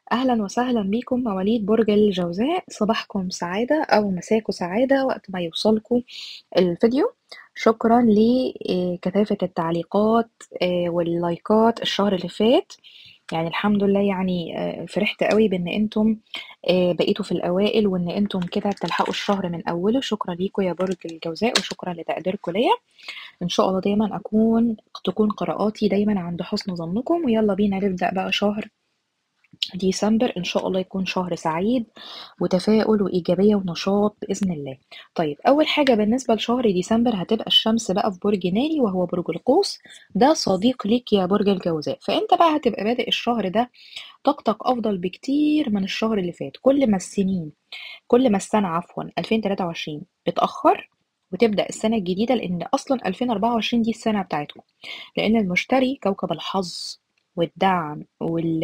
أهلا وسهلا بيكم مواليد برج الجوزاء صباحكم سعادة أو مساكم سعادة وقت ما يوصلكم الفيديو شكرا لكثافة التعليقات آه، واللايكات الشهر اللي فات يعني الحمد لله يعني آه، فرحت قوي بان انتم آه، بقيتوا في الاوائل وان انتم كده بتلحقوا الشهر من اوله شكرا ليكم يا برج الجوزاء وشكرا لتقديركم ليا ان شاء الله دايما اكون تكون قراءاتي دايما عند حسن ظنكم ويلا بينا نبدأ بقى شهر ديسمبر إن شاء الله يكون شهر سعيد وتفاؤل وإيجابية ونشاط بإذن الله طيب أول حاجة بالنسبة لشهر ديسمبر هتبقى الشمس بقى في برج ناري وهو برج القوس ده صديق ليك يا برج الجوزاء فأنت بقى هتبقى بادئ الشهر ده طاقتك أفضل بكتير من الشهر اللي فات كل ما السنين كل ما السنة عفوا 2023 بتأخر وتبدأ السنة الجديدة لأن أصلا 2024 دي السنة بتاعتكم لأن المشتري كوكب الحظ والدعم وال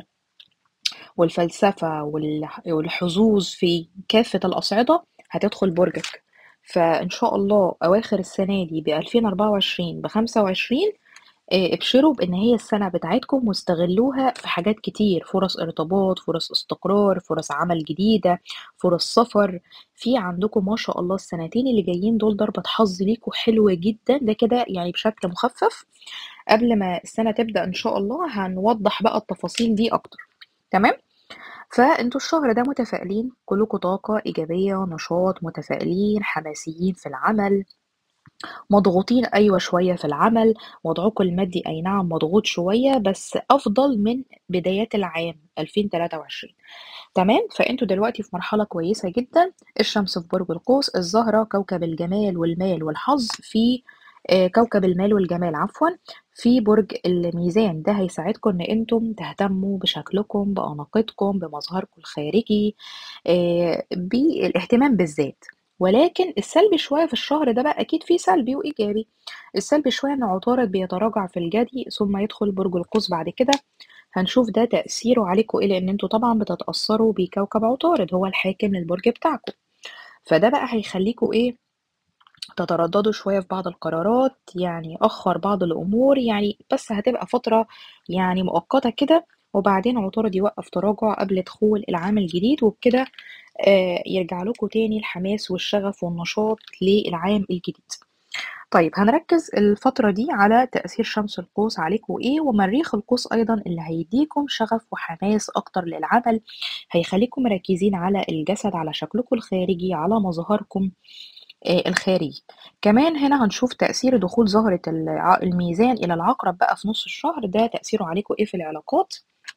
والفلسفة والحظوظ في كافة الأصعدة هتدخل برجك فإن شاء الله أواخر السنة دي ب 2024 ب 25 ابشروا بإن هي السنة بتاعتكم واستغلوها في حاجات كتير فرص ارتباط فرص استقرار فرص عمل جديدة فرص سفر في عندكم ما شاء الله السنتين اللي جايين دول ضربة حظ ليكم حلوة جدا ده كده يعني بشكل مخفف قبل ما السنة تبدأ إن شاء الله هنوضح بقى التفاصيل دي أكتر تمام فانتوا الشهر ده متفائلين كلكم طاقة إيجابية نشاط متفائلين حماسيين في العمل مضغوطين أيوة شوية في العمل وضعكم المادي أي نعم مضغوط شوية بس أفضل من بدايات العام 2023 تمام فانتوا دلوقتي في مرحلة كويسة جدا الشمس في برج القوس الزهرة كوكب الجمال والمال والحظ في آه، كوكب المال والجمال عفوا في برج الميزان ده هيساعدكم ان انتم تهتموا بشكلكم بأناقتكم بمظهركم الخارجي آه، بالاهتمام بالذات ولكن السلبي شوية في الشهر ده بقى أكيد فيه سلبي وإيجابي السلبي شوية إن عطارد بيتراجع في الجدي ثم يدخل برج القوس بعد كده هنشوف ده تأثيره عليكم إيه لأن انتوا طبعا بتتأثروا بكوكب عطارد هو الحاكم للبرج بتاعكم فده بقى هيخليكوا إيه تترددوا شوية في بعض القرارات يعني أخر بعض الأمور يعني بس هتبقى فترة يعني مؤقتة كده وبعدين عطارد يوقف تراجع قبل دخول العام الجديد وبكده آه، يرجع لكم تاني الحماس والشغف والنشاط للعام الجديد طيب هنركز الفترة دي على تأثير شمس القوس عليكم ايه ومريخ القوس ايضا اللي هيديكم شغف وحماس اكتر للعمل هيخليكم مركزين على الجسد على شكلكم الخارجي على مظهركم آه، الخارجي كمان هنا هنشوف تأثير دخول زهرة الميزان إلى العقرب بقى في نص الشهر ده تأثيره عليكم إيه في العلاقات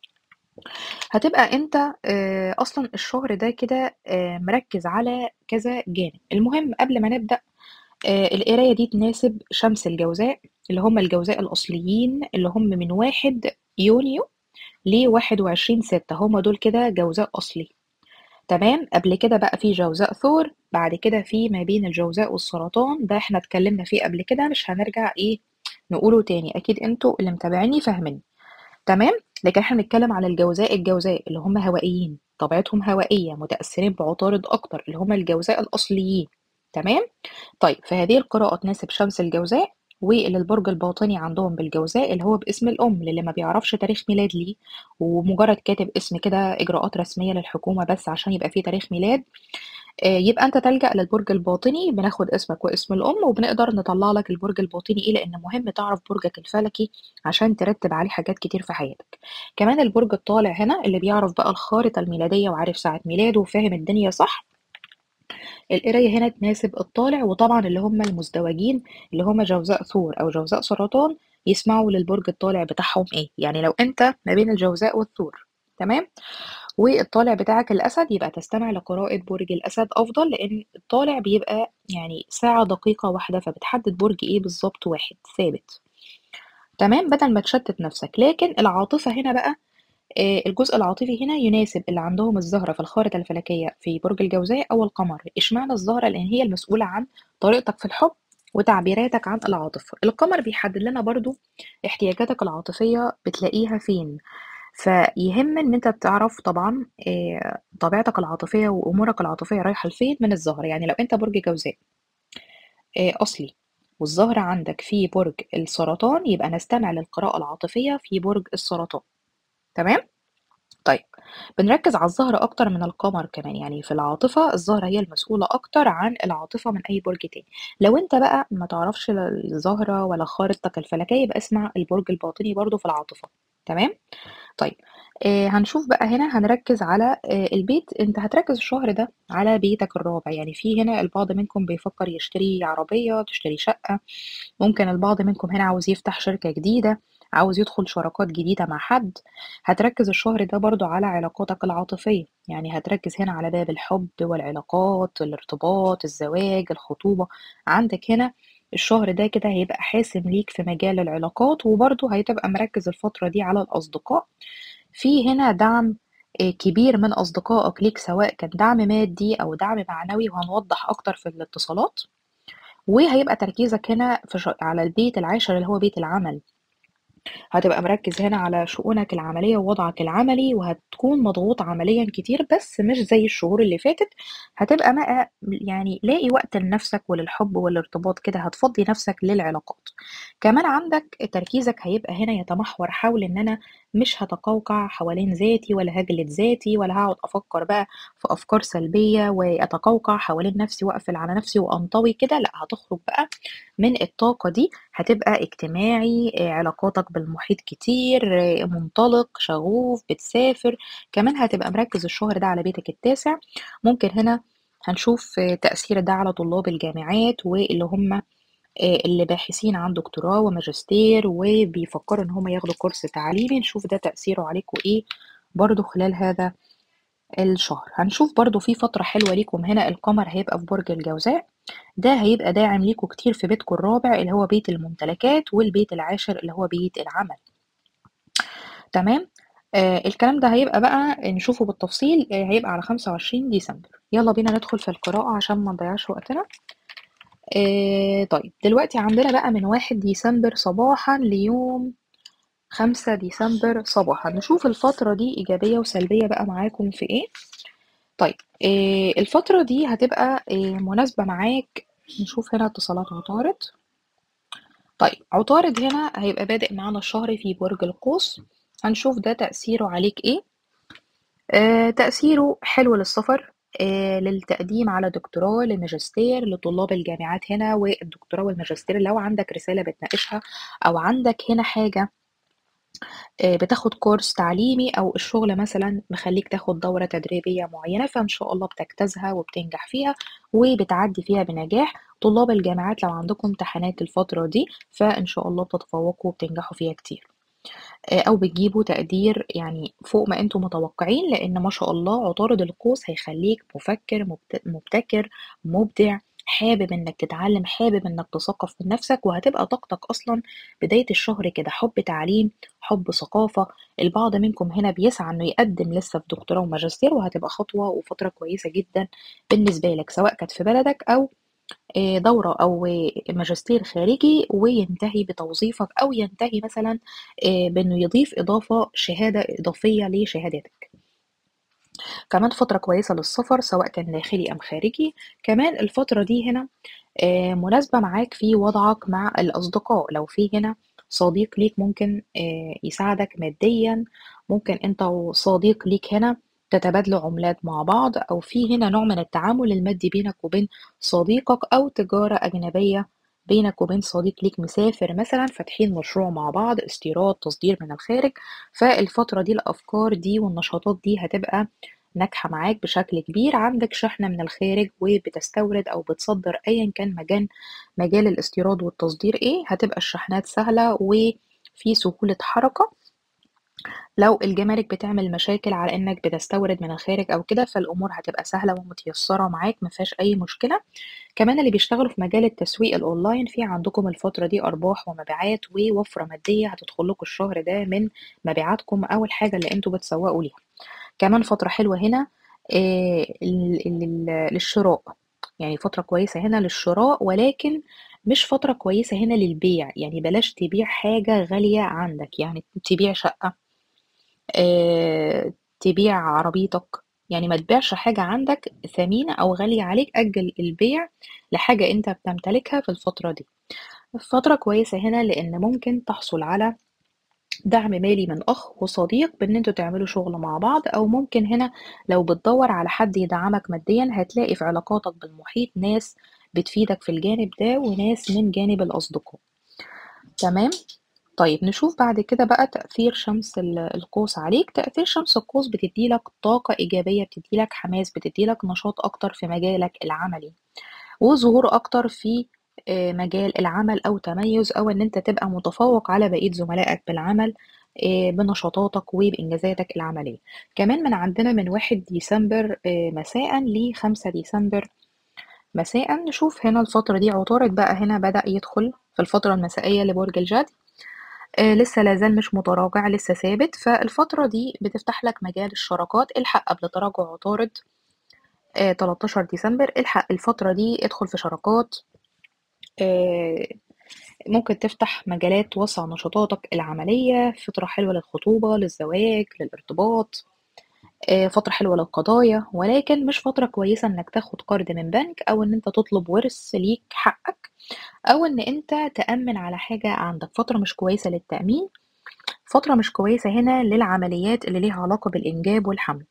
هتبقى أنت آه، أصلا الشهر ده كده آه، مركز على كذا جانب المهم قبل ما نبدأ القراية دي تناسب شمس الجوزاء اللي هم الجوزاء الأصليين اللي هم من واحد يونيو لواحد وعشرين ستة هم دول كده جوزاء أصلي تمام قبل كده بقى في جوزاء ثور بعد كده في ما بين الجوزاء والسرطان ده احنا اتكلمنا فيه قبل كده مش هنرجع ايه نقوله تاني اكيد انتوا اللي متابعيني فاهمين تمام لكن احنا بنتكلم على الجوزاء الجوزاء اللي هم هوائيين طبيعتهم هوائيه متاثرين بعطارد اكتر اللي هم الجوزاء الاصليين تمام طيب فهذه القراءه تناسب شمس الجوزاء واللي البرج الباطني عندهم بالجوزاء اللي هو باسم الأم للي ما بيعرفش تاريخ ميلاد ليه ومجرد كاتب اسم كده إجراءات رسمية للحكومة بس عشان يبقى فيه تاريخ ميلاد آه، يبقى انت تلجأ للبرج الباطني بناخد اسمك واسم الام وبنقدر نطلع لك البرج الباطني ايه لان مهم تعرف برجك الفلكي عشان ترتب عليه حاجات كتير في حياتك كمان البرج الطالع هنا اللي بيعرف بقى الخارطة الميلادية وعارف ساعة ميلاده وفاهم الدنيا صح القراية هنا تناسب الطالع وطبعا اللي هم المزدوجين اللي هم جوزاء ثور أو جوزاء سرطان يسمعوا للبرج الطالع بتاعهم ايه يعني لو انت ما بين الجوزاء والثور تمام والطالع بتاعك الأسد يبقى تستمع لقراءة برج الأسد أفضل لأن الطالع بيبقى يعني ساعة دقيقة واحدة فبتحدد برج ايه بالظبط واحد ثابت تمام بدل ما تشتت نفسك لكن العاطفة هنا بقى آه، الجزء العاطفي هنا يناسب اللي عندهم الزهرة في الخارطة الفلكية في برج الجوزاء أو القمر اشمعنى الزهرة لأن هي المسؤولة عن طريقتك في الحب وتعبيراتك عن العاطفة القمر بيحدد لنا برضو احتياجاتك العاطفية بتلاقيها فين فيهم ان انت بتعرف طبعا آه، طبيعتك العاطفية وامورك العاطفية رايحة لفين من الزهرة يعني لو انت برج جوزاء آه، اصلي والزهرة عندك في برج السرطان يبقى نستمع للقراءة العاطفية في برج السرطان تمام طيب بنركّز على الزهرة أكتر من القمر كمان، يعني في العاطفة الزهرة هي المسؤولة أكتر عن العاطفة من أي برج تاني. لو أنت بقى ما تعرفش لا الزهرة ولا خارطتك الفلكية، يبقى اسمع البرج الباطني برضه في العاطفة، تمام؟ طيب آآ هنشوف بقى هنا هنركّز على آآ البيت أنت هتركّز الشهر ده على بيتك الرابع، يعني في هنا البعض منكم بيفكّر يشتري عربية، تشتري شقة، ممكن البعض منكم هنا عاوز يفتح شركة جديدة، عاوز يدخل شراكات جديدة مع حد، هتركّز الشهر ده برضه على علاقاتك العاطفية، يعني هتركّز هنا على باب الحب والعلاقات، الارتباط، الزواج، الخطوبة، عندك هنا الشهر ده كده هيبقى حاسم ليك في مجال العلاقات، وبرضه هتبقى مركّز الفترة دي على الأصدقاء، في هنا دعم آآ كبير من أصدقائك ليك سواء كان دعم مادي أو دعم معنوي، وهنوضّح أكتر في الاتصالات، وهيبقى تركيزك هنا في ش على البيت العاشر اللي هو بيت العمل. هتبقى مركّز هنا على شؤونك العملية ووضعك العملي، وهتكون مضغوط عمليًا كتير، بس مش زي الشهور اللي فاتت، هتبقى بقى يعني لاقي وقت لنفسك وللحب والارتباط كده، هتفضّي نفسك للعلاقات. كمان عندك تركيزك هيبقى هنا يتمحور حول إن أنا مش هاتقوقع حوالين ذاتي ولا هاجلد ذاتي ولا هاقعد أفكّر بقى في أفكار سلبية وأتقوقع حوالين نفسي وأقفل على نفسي وأنطوي كده، لأ هتخرج بقى من الطاقة دي، هتبقى اجتماعي، آآ علاقاتك بالمحيط كتير، منطلق، شغوف، بتسافر، كمان هتبقى مركّز الشهر ده على بيتك التاسع، ممكن هنا هنشوف تأثير ده على طلاب الجامعات واللي هم آآ اللي باحثين عن دكتوراه وماجستير وبيفكّروا إن هم ياخدوا كورس تعليمي، نشوف ده تأثيره عليكم إيه برضه خلال هذا الشهر. هنشوف برضه في فترة حلوة ليكم هنا القمر هيبقى في برج الجوزاء، ده هيبقى داعم ليكم كتير في بيتكم الرابع اللي هو بيت الممتلكات، والبيت العاشر اللي هو بيت العمل. تمام؟ آآ الكلام ده هيبقى بقى نشوفه بالتفصيل آآ هيبقى على 25 ديسمبر. يالّا بينا ندخل في القراءة عشان ما نضيّعش وقتنا. آآ طيب دلوقتي عندنا بقى من 1 ديسمبر صباحًا ليوم 5 ديسمبر صباحًا، نشوف الفترة دي إيجابية وسلبية بقى معاكم في إيه. طيب آآ الفترة دي هتبقى آآ مناسبة معاك نشوف هنا اتصالات عطارد. طيب عطارد هنا هيبقى بادئ معانا الشهر في برج القوس، هنشوف ده تأثيره عليك إيه. آآ تأثيره حلو للسفر، آآ للتقديم على دكتوراه، لماجستير، لطلاب الجامعات هنا والدكتوراه والماجستير لو عندك رسالة بتناقشها أو عندك هنا حاجة آآ بتاخد كورس تعليمي أو الشغل مثلًا مخلّيك تاخد دورة تدريبية معيّنة، فإن شاء الله بتجتازها وبتنجح فيها وبتعدّي فيها بنجاح. طلاب الجامعات لو عندكم امتحانات الفترة دي، فإن شاء الله بتتفوقوا وبتنجحوا فيها كتير. آآ أو بتجيبوا تقدير يعني فوق ما أنتم متوقعين، لإن ما شاء الله عطارد القوس هيخلّيك مفكّر، مبت مبتكر، مبدع، حابب إنك تتعلم، حابب إنك تثقّف من نفسك، وهتبقى طاقتك أصلًا بداية الشهر كده حُب تعليم، حُب ثقافة. البعض منكم هنا بيسعى إنه يقدّم لسه في دكتوراه وماجستير، وهتبقى خطوة وفترة كويسة جدًا بالنسبة لك، سواء كانت في بلدك أو آآ دورة أو ماجستير خارجي وينتهي بتوظيفك أو ينتهي مثلًا آآ بإنه يضيف إضافة شهادة إضافية لشهاداتك. كمان فترة كويسة للسفر سواء كان داخلي أم خارجي. كمان الفترة دي هنا آآ مناسبة معاك في وضعك مع الأصدقاء، لو في هنا صديق ليك ممكن آآ يساعدك ماديًا، ممكن أنت وصديق ليك هنا تتبادلوا عملات مع بعض، أو في هنا نوع من التعامل المادي بينك وبين صديقك أو تجارة أجنبية بينك وبين صديق ليك مسافر مثلًا، فاتحين مشروع مع بعض، استيراد، تصدير من الخارج. فالفترة دي الأفكار دي والنشاطات دي هتبقى ناجحة معاك بشكل كبير، عندك شحنة من الخارج وبتستورد أو بتصدّر أيًا كان مجال مجال الاستيراد والتصدير إيه، هتبقى الشحنات سهلة وفي سهولة حركة. لو الجمارك بتعمل مشاكل على إنك بتستورد من الخارج أو كده، فالأمور هتبقى سهلة ومتيسّرة معاك ما فيهاش أي مشكلة. كمان اللي بيشتغلوا في مجال التسويق الأونلاين، في عندكم الفترة دي أرباح ومبيعات ووفرة مادية هتدخل لكم الشهر ده من مبيعاتكم أو الحاجة اللي أنتم بتسوّقوا ليها. كمان فترة حلوة هنا آآ ل لل للشراء، يعني فترة كويسة هنا للشراء، ولكن مش فترة كويسة هنا للبيع، يعني بلاش تبيع حاجة غالية عندك، يعني تبيع شقة، آآ تبيع عربيتك، يعني ما تبيعش حاجة عندك ثمينة أو غالية عليك، أجّل البيع لحاجة أنت بتمتلكها في الفترة دي. فترة كويسة هنا لإن ممكن تحصل على دعم مالي من أخ وصديق بإن انتوا تعملوا شغل مع بعض أو ممكن هنا لو بتدور على حد يدعمك ماديا هتلاقي في علاقاتك بالمحيط ناس بتفيدك في الجانب ده وناس من جانب الأصدقاء تمام طيب نشوف بعد كده بقى تأثير شمس ال- القوس عليك تأثير شمس القوس بتديلك طاقة إيجابية بتديلك حماس بتديلك نشاط أكتر في مجالك العملي وظهور أكتر في آه، مجال العمل أو تميز أو إن أنت تبقى متفوق على بقية زملائك بالعمل آه، بنشاطاتك وبإنجازاتك العملية كمان من عندنا من واحد ديسمبر آه، مساء لخمسة ديسمبر مساء نشوف هنا الفترة دي عطارد بقى هنا بدأ يدخل في الفترة المسائية لبرج الجدي آه لسه لازال مش متراجع لسه ثابت فالفترة دي بتفتح لك مجال الشراكات الحق قبل تراجع عطارد آه 13 ديسمبر الحق الفترة دي ادخل في شراكات آه ممكن تفتح مجالات توسع نشاطاتك العملية فترة حلوة للخطوبة للزواج للارتباط آه، فترة حلوة للقضايا ولكن مش فترة كويسة انك تاخد قرض من بنك او ان انت تطلب ورث ليك حقك او ان انت تأمن على حاجة عندك فترة مش كويسة للتأمين فترة مش كويسة هنا للعمليات اللي ليها علاقة بالإنجاب والحمل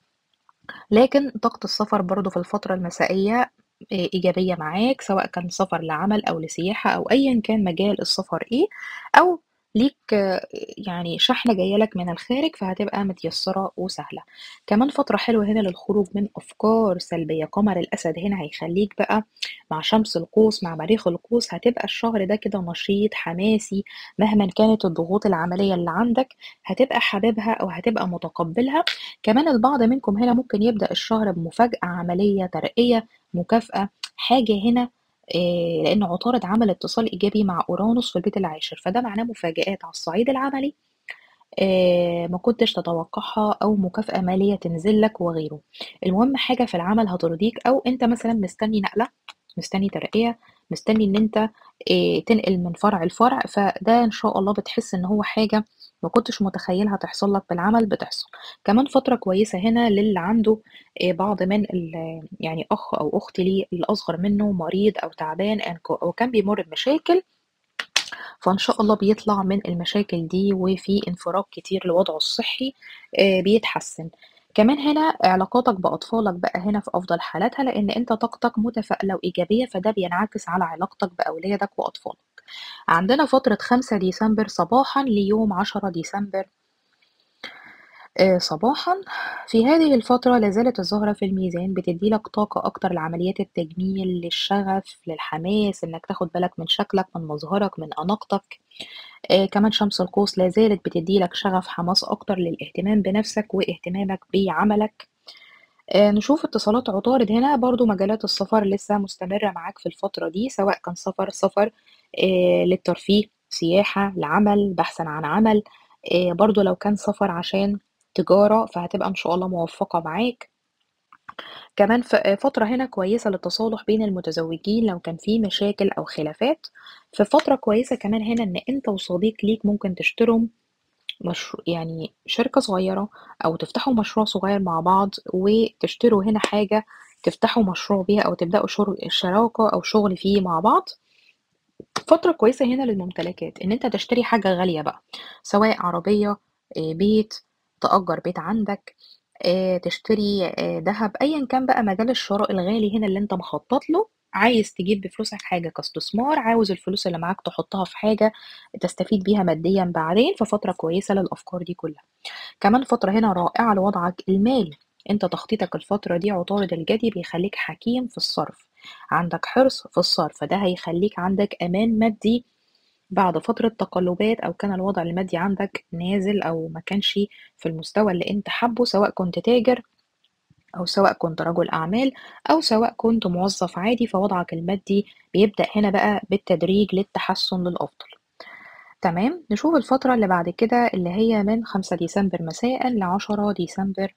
لكن طاقة السفر برضو في الفترة المسائية آه، إيجابية معاك سواء كان سفر لعمل أو لسياحة أو أيا كان مجال السفر إيه أو ليك آه، يعني شحنة جاية لك من الخارج فهتبقى متيسرة وسهلة كمان فترة حلوة هنا للخروج من أفكار سلبية قمر الأسد هنا هيخليك بقى مع شمس القوس مع مريخ القوس هتبقى الشهر ده كده نشيط حماسي مهما كانت الضغوط العملية اللي عندك هتبقى حاببها أو هتبقى متقبلها كمان البعض منكم هنا ممكن يبدأ الشهر بمفاجأة عملية ترقية مكافأة حاجة هنا آه، لأن عطارد عمل اتصال إيجابي مع أورانوس في البيت العاشر فده معناه مفاجآت على الصعيد العملي آه، ما كنتش تتوقعها أو مكافأة مالية تنزل لك وغيره المهم حاجة في العمل هترضيك أو أنت مثلا مستني نقلة مستني ترقية مستني إن أنت آه، تنقل من فرع لفرع فده إن شاء الله بتحس إن هو حاجة ما كنتش متخيلها تحصل لك بالعمل بتحصل كمان فترة كويسة هنا للي عنده آه، بعض من ال- يعني أخ أو أخت ليه الأصغر منه مريض أو تعبان أو كان بيمر بمشاكل فإن شاء الله بيطلع من المشاكل دي وفي انفراج كتير لوضعه الصحي آه، بيتحسن كمان هنا علاقاتك بأطفالك بقى هنا في أفضل حالاتها لأن أنت طاقتك متفائلة وإيجابية فده بينعكس على علاقتك بأولادك وأطفالك عندنا فترة 5 ديسمبر صباحا ليوم 10 ديسمبر آه، صباحا في هذه الفترة لازالت الزهرة في الميزان بتديلك طاقة أكتر لعمليات التجميل للشغف للحماس إنك تاخد بالك من شكلك من مظهرك من أناقتك آه كمان شمس القوس لازالت بتديلك شغف حماس أكتر للاهتمام بنفسك واهتمامك بعملك آه نشوف اتصالات عطارد هنا برضو مجالات السفر لسه مستمرة معاك في الفترة دي سواء كان سفر سفر آه للترفيه سياحة لعمل بحثا عن عمل آه برضو لو كان سفر عشان تجارة فهتبقى إن شاء الله موفقة معاك كمان ف- فترة هنا كويسة للتصالح بين المتزوجين لو كان في مشاكل أو خلافات ففترة كويسة كمان هنا إن أنت وصديق ليك ممكن تشتروا مشروع يعني شركة صغيرة أو تفتحوا مشروع صغير مع بعض وتشتروا هنا حاجة تفتحوا مشروع بيها أو تبدأوا شر- شراكة أو شغل فيه مع بعض فترة كويسة هنا للممتلكات إن أنت تشتري حاجة غالية بقى سواء عربية آه، بيت تأجر بيت عندك آه، تشتري آه، ذهب أيا كان بقى مجال الشراء الغالي هنا اللي أنت مخطط له عايز تجيب بفلوسك حاجة كاستثمار عاوز الفلوس اللي معاك تحطها في حاجة تستفيد بيها ماديا بعدين ففترة كويسة للأفكار دي كلها كمان فترة هنا رائعة لوضعك المالي انت تخطيطك الفترة دي عطارد الجدي بيخليك حكيم في الصرف عندك حرص في الصرف فده هيخليك عندك أمان مادي بعد فترة تقلبات أو كان الوضع المادي عندك نازل أو ما كانش في المستوى اللي انت حابه سواء كنت تاجر أو سواء كنت رجل أعمال أو سواء كنت موظف عادي فوضعك المادي بيبدأ هنا بقى بالتدريج للتحسن للأفضل تمام نشوف الفترة اللي بعد كده اللي هي من 5 ديسمبر مساء لعشرة ديسمبر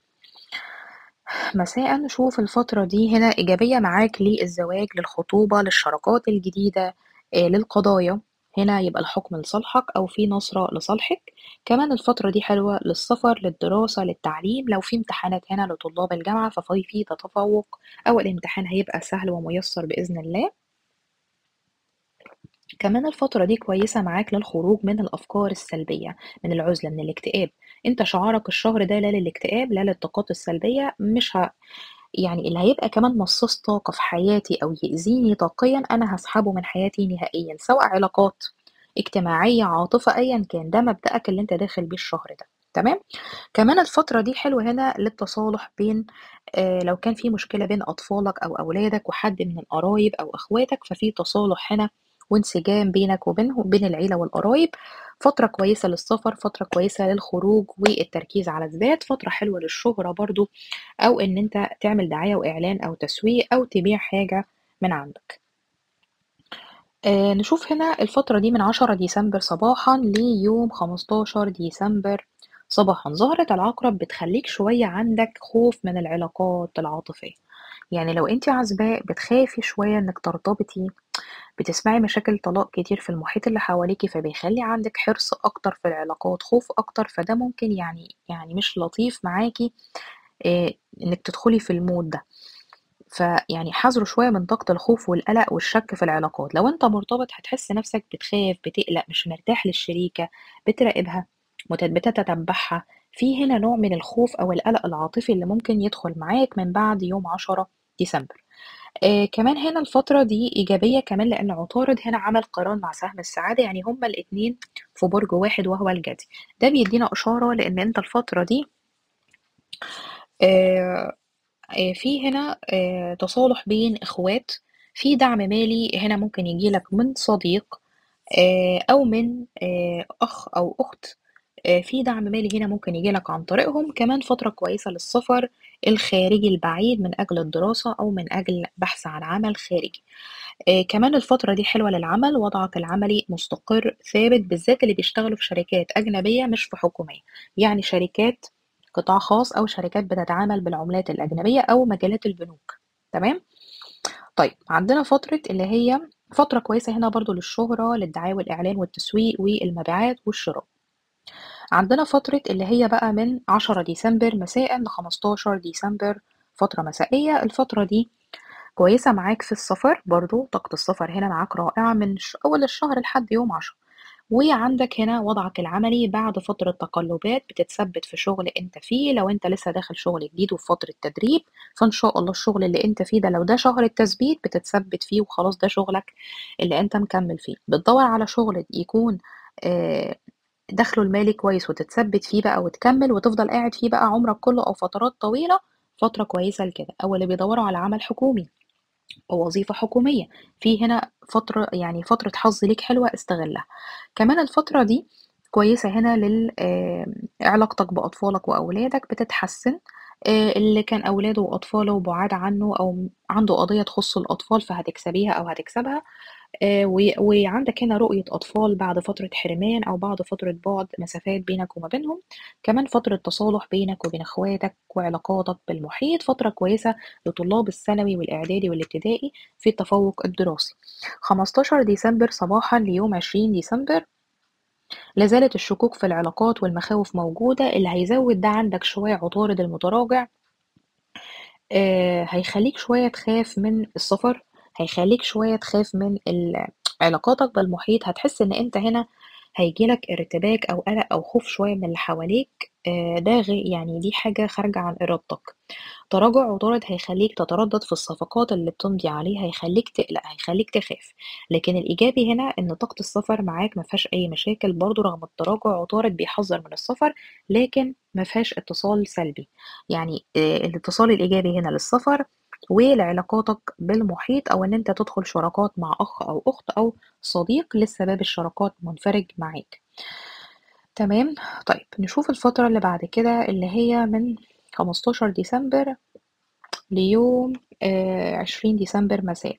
مساء نشوف الفترة دي هنا إيجابية معاك للزواج للخطوبة للشراكات الجديدة آه، للقضايا هنا يبقى الحكم لصالحك أو في نصرة لصالحك كمان الفترة دي حلوة للسفر للدراسة للتعليم لو في امتحانات هنا لطلاب الجامعة ففي في تفوق أو الامتحان هيبقى سهل وميسر بإذن الله كمان الفترة دي كويسة معاك للخروج من الأفكار السلبية، من العزلة، من الاكتئاب، أنت شعارك الشهر ده لا للاكتئاب، لا للطاقات السلبية، مش ه يعني اللي هيبقى كمان مصاص طاقة في حياتي أو يأذيني طاقيًا أنا هاسحبه من حياتي نهائيًا، سواء علاقات اجتماعية، عاطفة، أيًا كان، ده مبدأك اللي أنت داخل بيه الشهر ده، تمام؟ كمان الفترة دي حلوة هنا للتصالح بين آآ لو كان في مشكلة بين أطفالك أو أولادك وحد من القرايب أو أخواتك، ففي تصالح هنا وانسجام بينك وبينهم بين العيلة والقرايب، فترة كويسة للسفر، فترة كويسة للخروج والتركيز على الذات، فترة حلوة للشهرة برضه أو إن أنت تعمل دعاية وإعلان أو تسويق أو تبيع حاجة من عندك. آآ نشوف هنا الفترة دي من 10 ديسمبر صباحًا ليوم 15 ديسمبر صباحًا، زهرة العقرب بتخلّيك شوية عندك خوف من العلاقات العاطفية، يعني لو أنتِ عازباه بتخافي شوية إنِّك ترتبطي، بتسمعي مشاكل طلاق كتير في المحيط اللي حواليكِ، فبيخلّي عندِك حرص أكتر في العلاقات، خوف أكتر، فده ممكن يعني يعني مش لطيف معاكِ آآ إنِّك تدخلي في الmood ده. فيعني حذروا شوية من طاقة الخوف والقلق والشك في العلاقات، لو أنت مرتبط هتحس نفسك بتخاف، بتقلق، مش مرتاح للشريكة، بتراقبها، مت بتتتبعها، في هنا نوع من الخوف أو القلق العاطفي اللي ممكن يدخل معاك من بعد يوم 10 ديسمبر. آآ كمان هنا الفترة دي إيجابية كمان لإن عطارد هنا عمل قران مع سهم السعادة، يعني هُم الاتنين في برج واحد وهو الجدي، ده بيدينا إشارة لإن أنت الفترة دي آآ آآ في هنا آآ تصالح بين إخوات، في دعم مالي هنا ممكن ييجي لك من صديق آآ أو من آآ أخ أو أخت، آآ في دعم مالي هنا ممكن ييجي لك عن طريقهم، كمان فترة كويسة للسفر الخارجي البعيد من أجل الدراسة أو من أجل بحث عن عمل خارجي. آآ كمان الفترة دي حلوة للعمل، وضعك العملي مستقر ثابت، بالذات اللي بيشتغلوا في شركات أجنبية مش في حكومية، يعني شركات قطاع خاص أو شركات بتتعامل بالعملات الأجنبية أو مجالات البنوك، تمام؟ طيب عندنا فترة اللي هي فترة كويسة هنا برضه للشهرة، للدعاية والإعلان والتسويق والمبيعات والشراء. عندنا فترة اللي هي بقى من 10 ديسمبر مساءً ل15 ديسمبر فترة مسائية، الفترة دي كويسة معاك في السفر برضه، طاقة السفر هنا معاك رائعة من ش أول الشهر لحد يوم 10 وعندك هنا وضعك العملي بعد فترة تقلُّبات بتتثبِّت في شغل أنت فيه، لو أنت لسه داخل شغل جديد وفي فترة تدريب، فإن شاء الله الشغل اللي أنت فيه ده لو ده شهر التثبيت بتتثبِّت فيه وخلاص ده شغلك اللي أنت مكمّل فيه. بتدوّر على شغل يكون آآ دخله المالي كويس وتتثبِّت فيه بقى وتكمّل وتفضل قاعد فيه بقى عمرك كُلّه أو فترات طويلة، فترة كويسة لكده، أو اللي بيدوّروا على عمل حكومي أو وظيفة حكومية، في هنا فترة يعني فترة حظ ليك حلوة استغلّها. كمان الفترة دي كويسة هنا لل آمم علاقتك بأطفالك وأولادك بتتحسّن، آآ اللي كان أولاده وأطفاله بُعاد عنّه أو عنده قضية تخُص الأطفال فهتكسبيها أو هتكسبها، آآ و وعندك هنا رؤية أطفال بعد فترة حرمان أو بعد فترة بُعد مسافات بينك وما بينهم، كمان فترة تصالح بينك وبين إخواتك وعلاقاتك بالمحيط، فترة كويسة لطلاب الثانوي والإعدادي والابتدائي في التفوّق الدراسي. 15 ديسمبر صباحًا ليوم 20 ديسمبر لا زالت الشكوك في العلاقات والمخاوف موجودة، اللي هيزوّد ده عندك شوية عطارد المتراجع آآ هيخلّيك شوية تخاف من السفر، هيخلّيك شوية تخاف من ال علاقاتك بالمحيط، هتحس إن أنت هنا هييجي لك ارتباك أو قلق أو خوف شوية من اللي حواليك، آآ ده غ يعني دي حاجة خارجة عن إرادتك. تراجع عطارد هيخلّيك تتردد في الصفقات اللي بتمضي عليها، هيخلّيك تقلق، هيخلّيك تخاف. لكن الإيجابي هنا إن طاقة السفر معاك ما فيهاش أي مشاكل برضه رغم التراجع، عطارد بيحذّر من السفر، لكن ما فيهاش اتصال سلبي. يعني آآ الاتصال الإيجابي هنا للسفر ولعلاقاتك بالمحيط أو إن أنت تدخل شراكات مع أخ أو أخت أو صديق لسه باب الشراكات منفرج معاك. تمام، طيب نشوف الفترة اللي بعد كده اللي هي من 15 ديسمبر ليوم آآ 20 ديسمبر مساءً.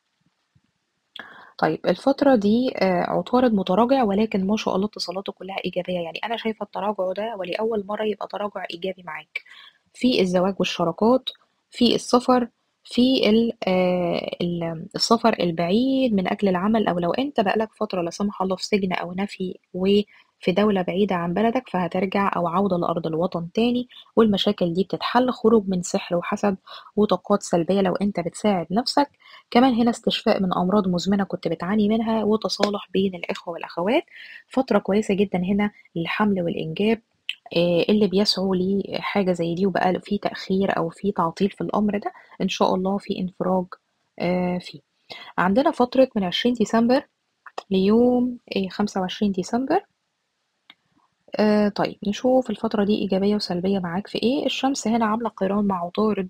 طيب الفترة دي آآ عطارد متراجع ولكن ما شاء الله اتصالاته كلّها إيجابية، يعني أنا شايفة التراجع ده ولأول مرّة يبقى تراجع إيجابي معاك، في الزواج والشراكات، في السفر، في ال آآ ال السفر البعيد من أجل العمل أو لو أنت بقى لك فترة لا سمح الله في سجن أو نفي في دولة بعيدة عن بلدك فهترجع أو عودة لأرض الوطن تاني والمشاكل دي بتتحل خروج من سحر وحسد وطاقات سلبية لو أنت بتساعد نفسك كمان هنا استشفاء من أمراض مزمنة كنت بتعاني منها وتصالح بين الإخوة والأخوات فترة كويسة جدا هنا للحمل والإنجاب آه، اللي بيسعوا لحاجة زي دي وبقى في تأخير أو في تعطيل في الأمر ده إن شاء الله في انفراج آه، فيه عندنا فترة من 20 ديسمبر ليوم إيه 25 ديسمبر آه طيب نشوف الفترة دي إيجابية وسلبية معاك في إيه الشمس هنا عاملة قيران مع عطارد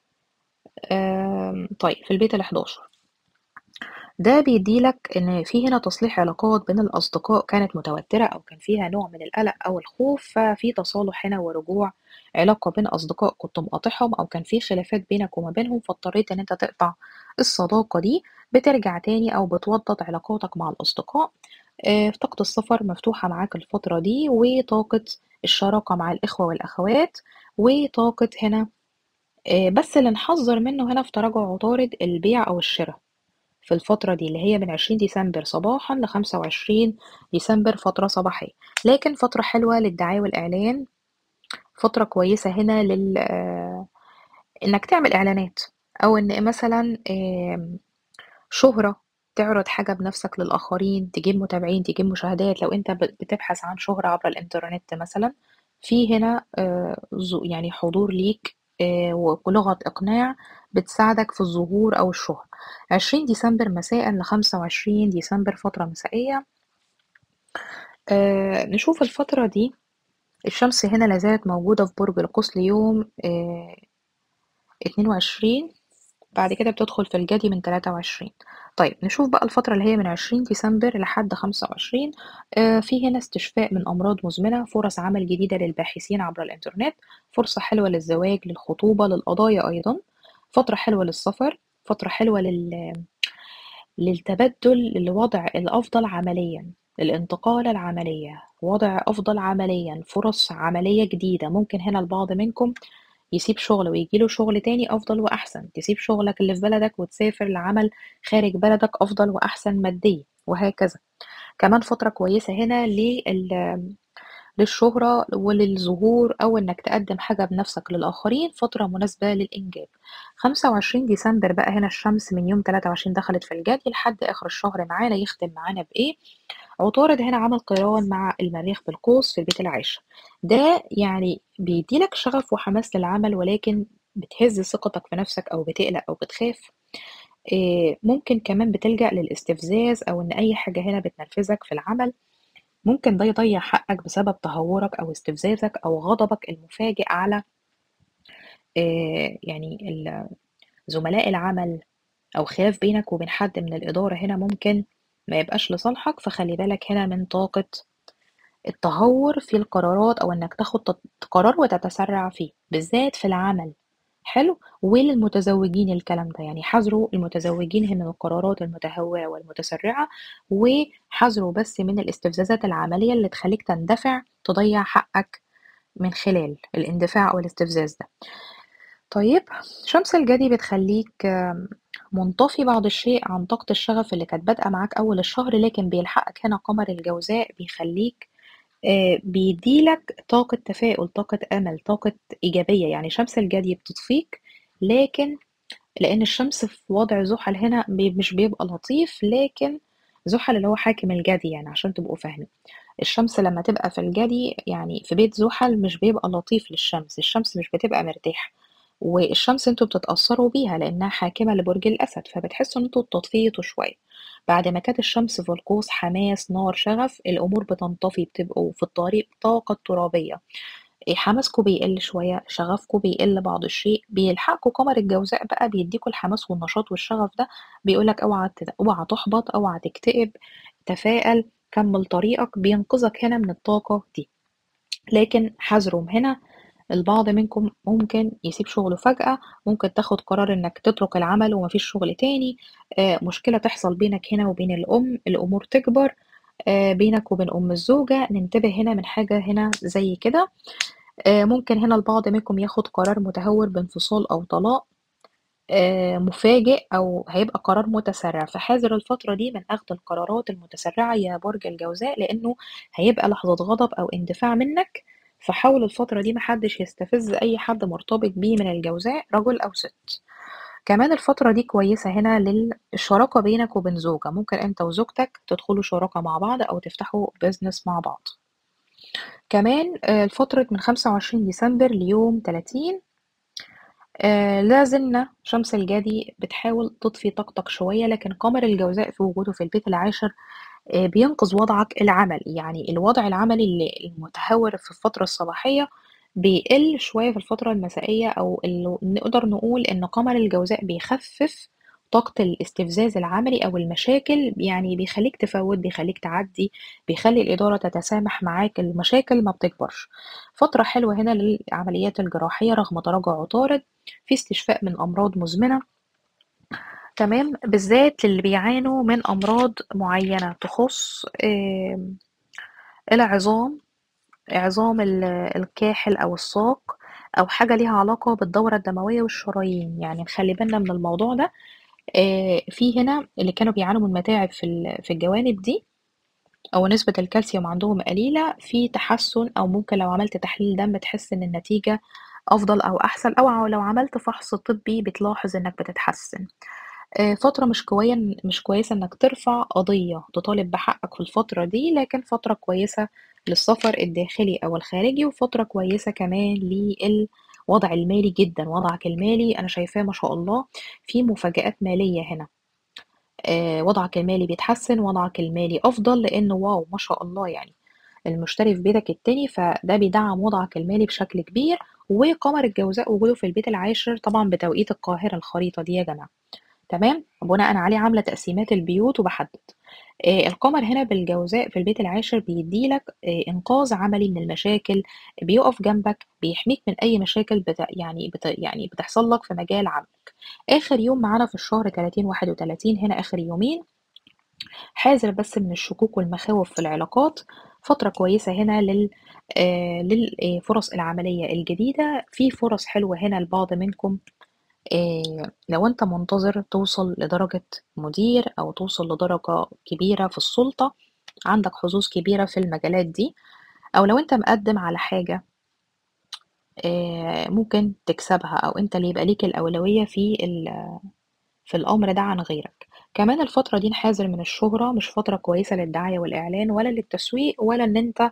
آه طيب في البيت الحداشر ده بيديلك إن في هنا تصليح علاقات بين الأصدقاء كانت متوترة أو كان فيها نوع من القلق أو الخوف ففي تصالح هنا ورجوع علاقة بين أصدقاء كنت مقاطعهم أو كان في خلافات بينك وما بينهم فاضطريت إن أنت تقطع الصداقة دي بترجع تاني أو بتوضد علاقاتك مع الأصدقاء آه، طاقة السفر مفتوحة معاك الفترة دي وطاقة الشراكة مع الإخوة والأخوات وطاقة هنا آه، بس اللي نحذر منه هنا في تراجع عطارد البيع أو الشراء في الفترة دي اللي هي من 20 ديسمبر صباحا ل 25 ديسمبر فترة صباحية لكن فترة حلوة للدعاية والإعلان فترة كويسة هنا لل آه، إنك تعمل إعلانات أو إن مثلا آم، شهرة تعرض حاجة بنفسك للآخرين تجيب متابعين تجيب مشاهدات لو أنت بت- بتبحث عن شهرة عبر الإنترنت مثلا في هنا آه، ز- يعني حضور ليك آه، ولغة إقناع بتساعدك في الظهور أو الشهرة 20 ديسمبر مساء ل 25 ديسمبر فترة مسائية آه، نشوف الفترة دي الشمس هنا لازالت موجودة في برج القوس ليوم آه، 22 بعد كده بتدخل في الجدي من 23 طيب نشوف بقى الفترة اللي هي من 20 ديسمبر لحد 25 آه في هنا استشفاء من أمراض مزمنة فرص عمل جديدة للباحثين عبر الإنترنت فرصة حلوة للزواج للخطوبة للقضايا أيضا فترة حلوة للسفر فترة حلوة لل... للتبدل لوضع الأفضل عمليا الانتقال العملية وضع أفضل عمليا فرص عملية جديدة ممكن هنا البعض منكم يسيب شغل ويجيله شغل تاني أفضل وأحسن تسيب شغلك اللي في بلدك وتسافر لعمل خارج بلدك أفضل وأحسن ماديا وهكذا كمان فترة كويسة هنا لل للشهرة وللظهور أو إنك تقدم حاجة بنفسك للآخرين فترة مناسبة للإنجاب 25 ديسمبر بقى هنا الشمس من يوم 23 دخلت في الجدي لحد آخر الشهر معانا يختم معانا بإيه عطارد هنا عمل قيران مع المريخ بالقوس في البيت العاشر ده يعني بيديلك شغف وحماس للعمل ولكن بتهز ثقتك في نفسك أو بتقلق أو بتخاف إيه، ممكن كمان بتلجأ للاستفزاز أو إن أي حاجة هنا بتنرفزك في العمل ممكن ده يضيع حقك بسبب تهورك أو استفزازك أو غضبك المفاجئ على إيه، يعني ال- زملاء العمل أو خلاف بينك وبين حد من الإدارة هنا ممكن ما يبقاش لصالحك فخلي بالك هنا من طاقة التهور في القرارات أو إنك تاخد تط- قرار وتتسرع فيه بالذات في العمل حلو وللمتزوجين الكلام ده يعني حذروا المتزوجين من القرارات المتهورة والمتسرعة وحذروا بس من الاستفزازات العملية اللي تخليك تندفع تضيع حقك من خلال الاندفاع أو الاستفزاز ده طيب شمس الجدي بتخليك آم، منطفي بعض الشيء عن طاقة الشغف اللي كانت بادئة معاك أول الشهر لكن بيلحقك هنا قمر الجوزاء بيخليك آه، بيديلك طاقة تفاؤل طاقة أمل طاقة إيجابية يعني شمس الجدي بتطفيك لكن لأن الشمس في وضع زحل هنا بي- مش بيبقى لطيف لكن زحل اللي هو حاكم الجدي يعني عشان تبقوا فاهمين الشمس لما تبقى في الجدي يعني في بيت زحل مش بيبقى لطيف للشمس الشمس مش بتبقى مرتاحة والشمس انتوا بتتأثروا بيها لأنها حاكمة لبرج الأسد فبتحسوا ان انتوا اتطفيتوا شوية بعد ما كانت الشمس في القوس حماس نار شغف الأمور بتنطفي بتبقوا في الطريق طاقة ترابية إيه، حماسكوا بيقل شوية شغفكوا بيقل بعض الشيء بيلحقكوا قمر الجوزاء بقى بيديكوا الحماس والنشاط والشغف ده بيقولك اوعى تت- اوعى تحبط اوعى تكتئب تفائل كمل طريقك بينقذك هنا من الطاقة دي لكن حذروا هنا البعض منكم ممكن يسيب شغله فجأة ممكن تاخد قرار انك تترك العمل ومفيش شغل تاني آه، مشكلة تحصل بينك هنا وبين الأم الأمور تكبر آه، بينك وبين أم الزوجة ننتبه هنا من حاجة هنا زي كده آه، ممكن هنا البعض منكم ياخد قرار متهور بانفصال أو طلاق آآ مفاجئ أو هيبقى قرار متسرع، فحاذر الفترة دي من أخْد القرارات المتسرعة يا برج الجوزاء، لإنه هيبقى لحظة غضب أو اندفاع منّك، فحاول الفترة دي ما حدّش يستفز أي حد مرتبط بيه من الجوزاء رجل أو سِت. كمان الفترة دي كويسة هنا للشراكة بينك وبين زوجة، ممكن أنت وزوجتك تدخلوا شراكة مع بعض أو تفتحوا business مع بعض. كمان آآ لفترة من 25 ديسمبر ليوم 30 آآ لا زلنا شمس الجدي بتحاول تطفي طاقتك شوية، لكن قمر الجوزاء في وجوده في البيت العاشر آآ بينقذ وضعك العملي، يعني الوضع العملي اللي المتهور في الفترة الصباحية بيقل شوية في الفترة المسائية أو ال نقدر نقول إن قمر الجوزاء بيخفف طاقة الاستفزاز العملي أو المشاكل، يعني بيخلّيك تفوّت، بيخلّيك تعدّي، بيخلّي الإدارة تتسامح معاك، المشاكل ما بتكبرش. فترة حلوة هنا للعمليات الجراحية رغم تراجع عطارد، في استشفاء من أمراض مزمنة. تمام، بالذات للي بيعانوا من أمراض معيّنة تخُص آمم العظام، عظام ال الكاحل أو الساق أو حاجة ليها علاقة بالدورة الدموية والشرايين، يعني نخلّي بالنا من الموضوع ده. آآ في هنا اللي كانوا بيعانوا من متاعب في ال في الجوانب دي أو نسبة الكالسيوم عندهم قليلة، في تحسُّن أو ممكن لو عملت تحليل دم تحس إن النتيجة أفضل أو أحسن أو ع لو عملت فحص طبّي بتلاحظ إنك بتتحسّن. آآ فترة مش كوي مش كويسة إنك ترفع قضية تطالب بحقك في الفترة دي، لكن فترة كويسة للسفر الداخلي أو الخارجي، وفترة كويسة كمان للوضع المالي جدًا، وضعك المالي أنا شايفاه ما شاء الله في مفاجآت مالية هنا. آآ وضعك المالي بيتحسّن، وضعك المالي أفضل، لإنه واو ما شاء الله يعني المشتري في بيتك التاني، فده بيدعّم وضعك المالي بشكل كبير، وقمر الجوزاء وجوده في البيت العاشر طبعًا بتوقيت القاهرة الخريطة دي يا جماعة، تمام، بناءً عليه عاملة تقسيمات البيوت وباحدد. آآ القمر هنا بالجوزاء في البيت العاشر بيدّي لك آآ إنقاذ عملي من المشاكل، بيُقف جنبك، بيحميك من أي مشاكل بت يعني بت يعني بتحصل لك في مجال عملك. آخر يوم معانا في الشهر 30، 31 هنا آخر يومين، حاذر بس من الشكوك والمخاوف في العلاقات، فترة كويسة هنا لل آآ لل آآ فرص العملية الجديدة، في فرص حلوة هنا لبعض منكم آآ لو أنت منتظر توصل لدرجة مدير أو توصل لدرجة كبيرة في السُلطة، عندك حظوظ كبيرة في المجالات دي، أو لو أنت مقدّم على حاجة آآ ممكن تكسبها أو أنت اللي يبقى ليك الأولوية في ال في الأمر ده عن غيرك. كمان الفترة دي نحاذر من الشهرة، مش فترة كويسة للدعاية والإعلان ولا للتسويق ولا إن أنت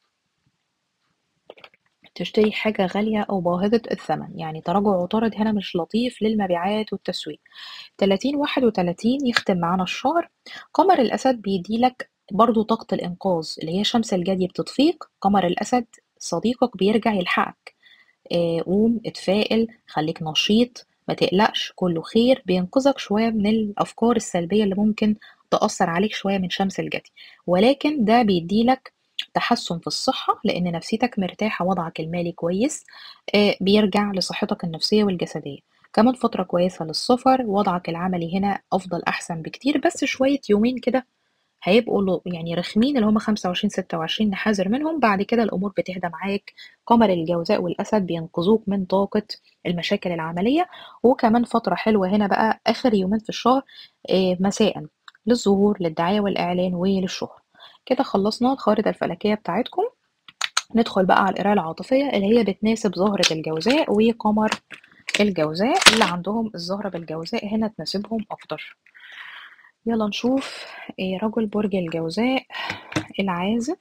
تشتري حاجة غالية أو باهظة الثمن، يعني تراجع عطارد هنا مش لطيف للمبيعات والتسويق. 30، 31 يختم معانا الشهر، قمر الأسد بيدّي لك برضه طاقة الإنقاذ اللي هي شمس الجدي بتطفيك، قمر الأسد صديقك بيرجع يلحقك. آآ قوم، اتفائل، خلّيك نشيط، ما تقلقش، كُلّه خير، بينقذك شوية من الأفكار السلبية اللي ممكن تأثّر عليك شوية من شمس الجدي، ولكن ده بيدّي لك تحسُّن في الصحة، لإن نفسيتك مرتاحة، وضعك المالي كويس، آآ بيرجع لصحتك النفسية والجسدية. كمان فترة كويسة للسفر، وضعك العملي هنا أفضل أحسن بكتير، بس شوية يومين كده هيبقوا ل يعني رخمين اللي هم 25، 26 نحاذر منهم، بعد كده الأمور بتهدى معاك، قمر الجوزاء والأسد بينقذوك من طاقة المشاكل العملية، وكمان فترة حلوة هنا بقى آخر يومين في الشهر آآ مساءً للظهور، للدعاية والإعلان وللشهرة. كده خلّصنا الخارطة الفلكية بتاعتكم، ندخل بقى على القراية العاطفية اللي هي بتناسب زهرة الجوزاء وقمر الجوزاء، اللي عندهم الزهرة بالجوزاء هنا تناسبهم أكتر. يالّا نشوف آآ رجل برج الجوزاء العازب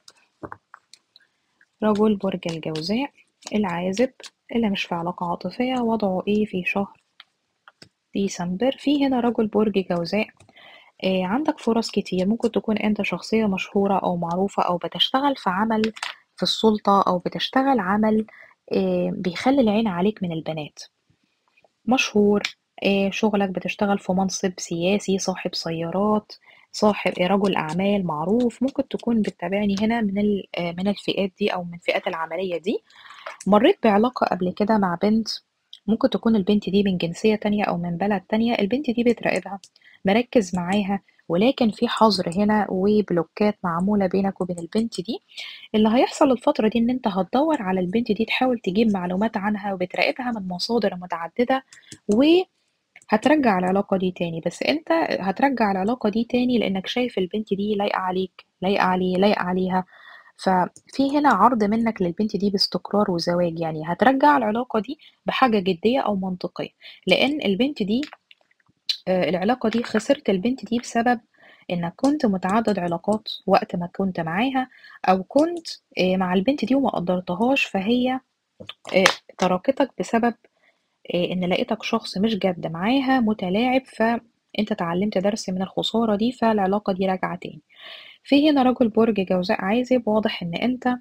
رجل برج الجوزاء العازب اللي مش في علاقة عاطفية وضعه إيه في شهر ديسمبر. في هنا رجل برج جوزاء آآ عندك فرص كتير، ممكن تكون أنت شخصية مشهورة أو معروفة أو بتشتغل في عمل في السُلطة أو بتشتغل عمل آآ بيخلّي العين عليك من البنات. مشهور، آآ شغلك بتشتغل في منصب سياسي، صاحب سيارات، صاحب رجل أعمال معروف، ممكن تكون بتتابعني هنا من ال آآ من الفئات دي أو من الفئات العملية دي. مرّيت بعلاقة قبل كده مع بنت، ممكن تكون البنت دي من جنسية تانية أو من بلد تانية، البنت دي بتراقبها، مركّز معاها، ولكن في حظر هنا وبلوكات معمولة بينك وبين البنت دي. اللي هيحصل الفترة دي إن أنت هتدوّر على البنت دي، تحاول تجيب معلومات عنها وبتراقبها من مصادر متعددة، و هترجّع العلاقة دي تاني، بس أنت هترجّع العلاقة دي تاني لإنّك شايف البنت دي لايقة عليك، لايقة عليه، لايقة عليها، ففي هنا عرض منّك للبنت دي باستقرار وزواج، يعني هترجّع العلاقة دي بحاجة جدية أو منطقية، لإن البنت دي آآ العلاقة دي خسرت البنت دي بسبب إنّك كنت متعدد علاقات وقت ما كنت معاها، أو كنت آآ مع البنت دي وما قدّرتهاش فهي آآ تركتك بسبب آآ إن لقيتك شخص مش جَد معاها متلاعب، فأنت اتعلمت درس من الخسارة دي، فالعلاقة دي راجعة تاني. في هنا رجل برج جوزاء عازب واضح إن أنت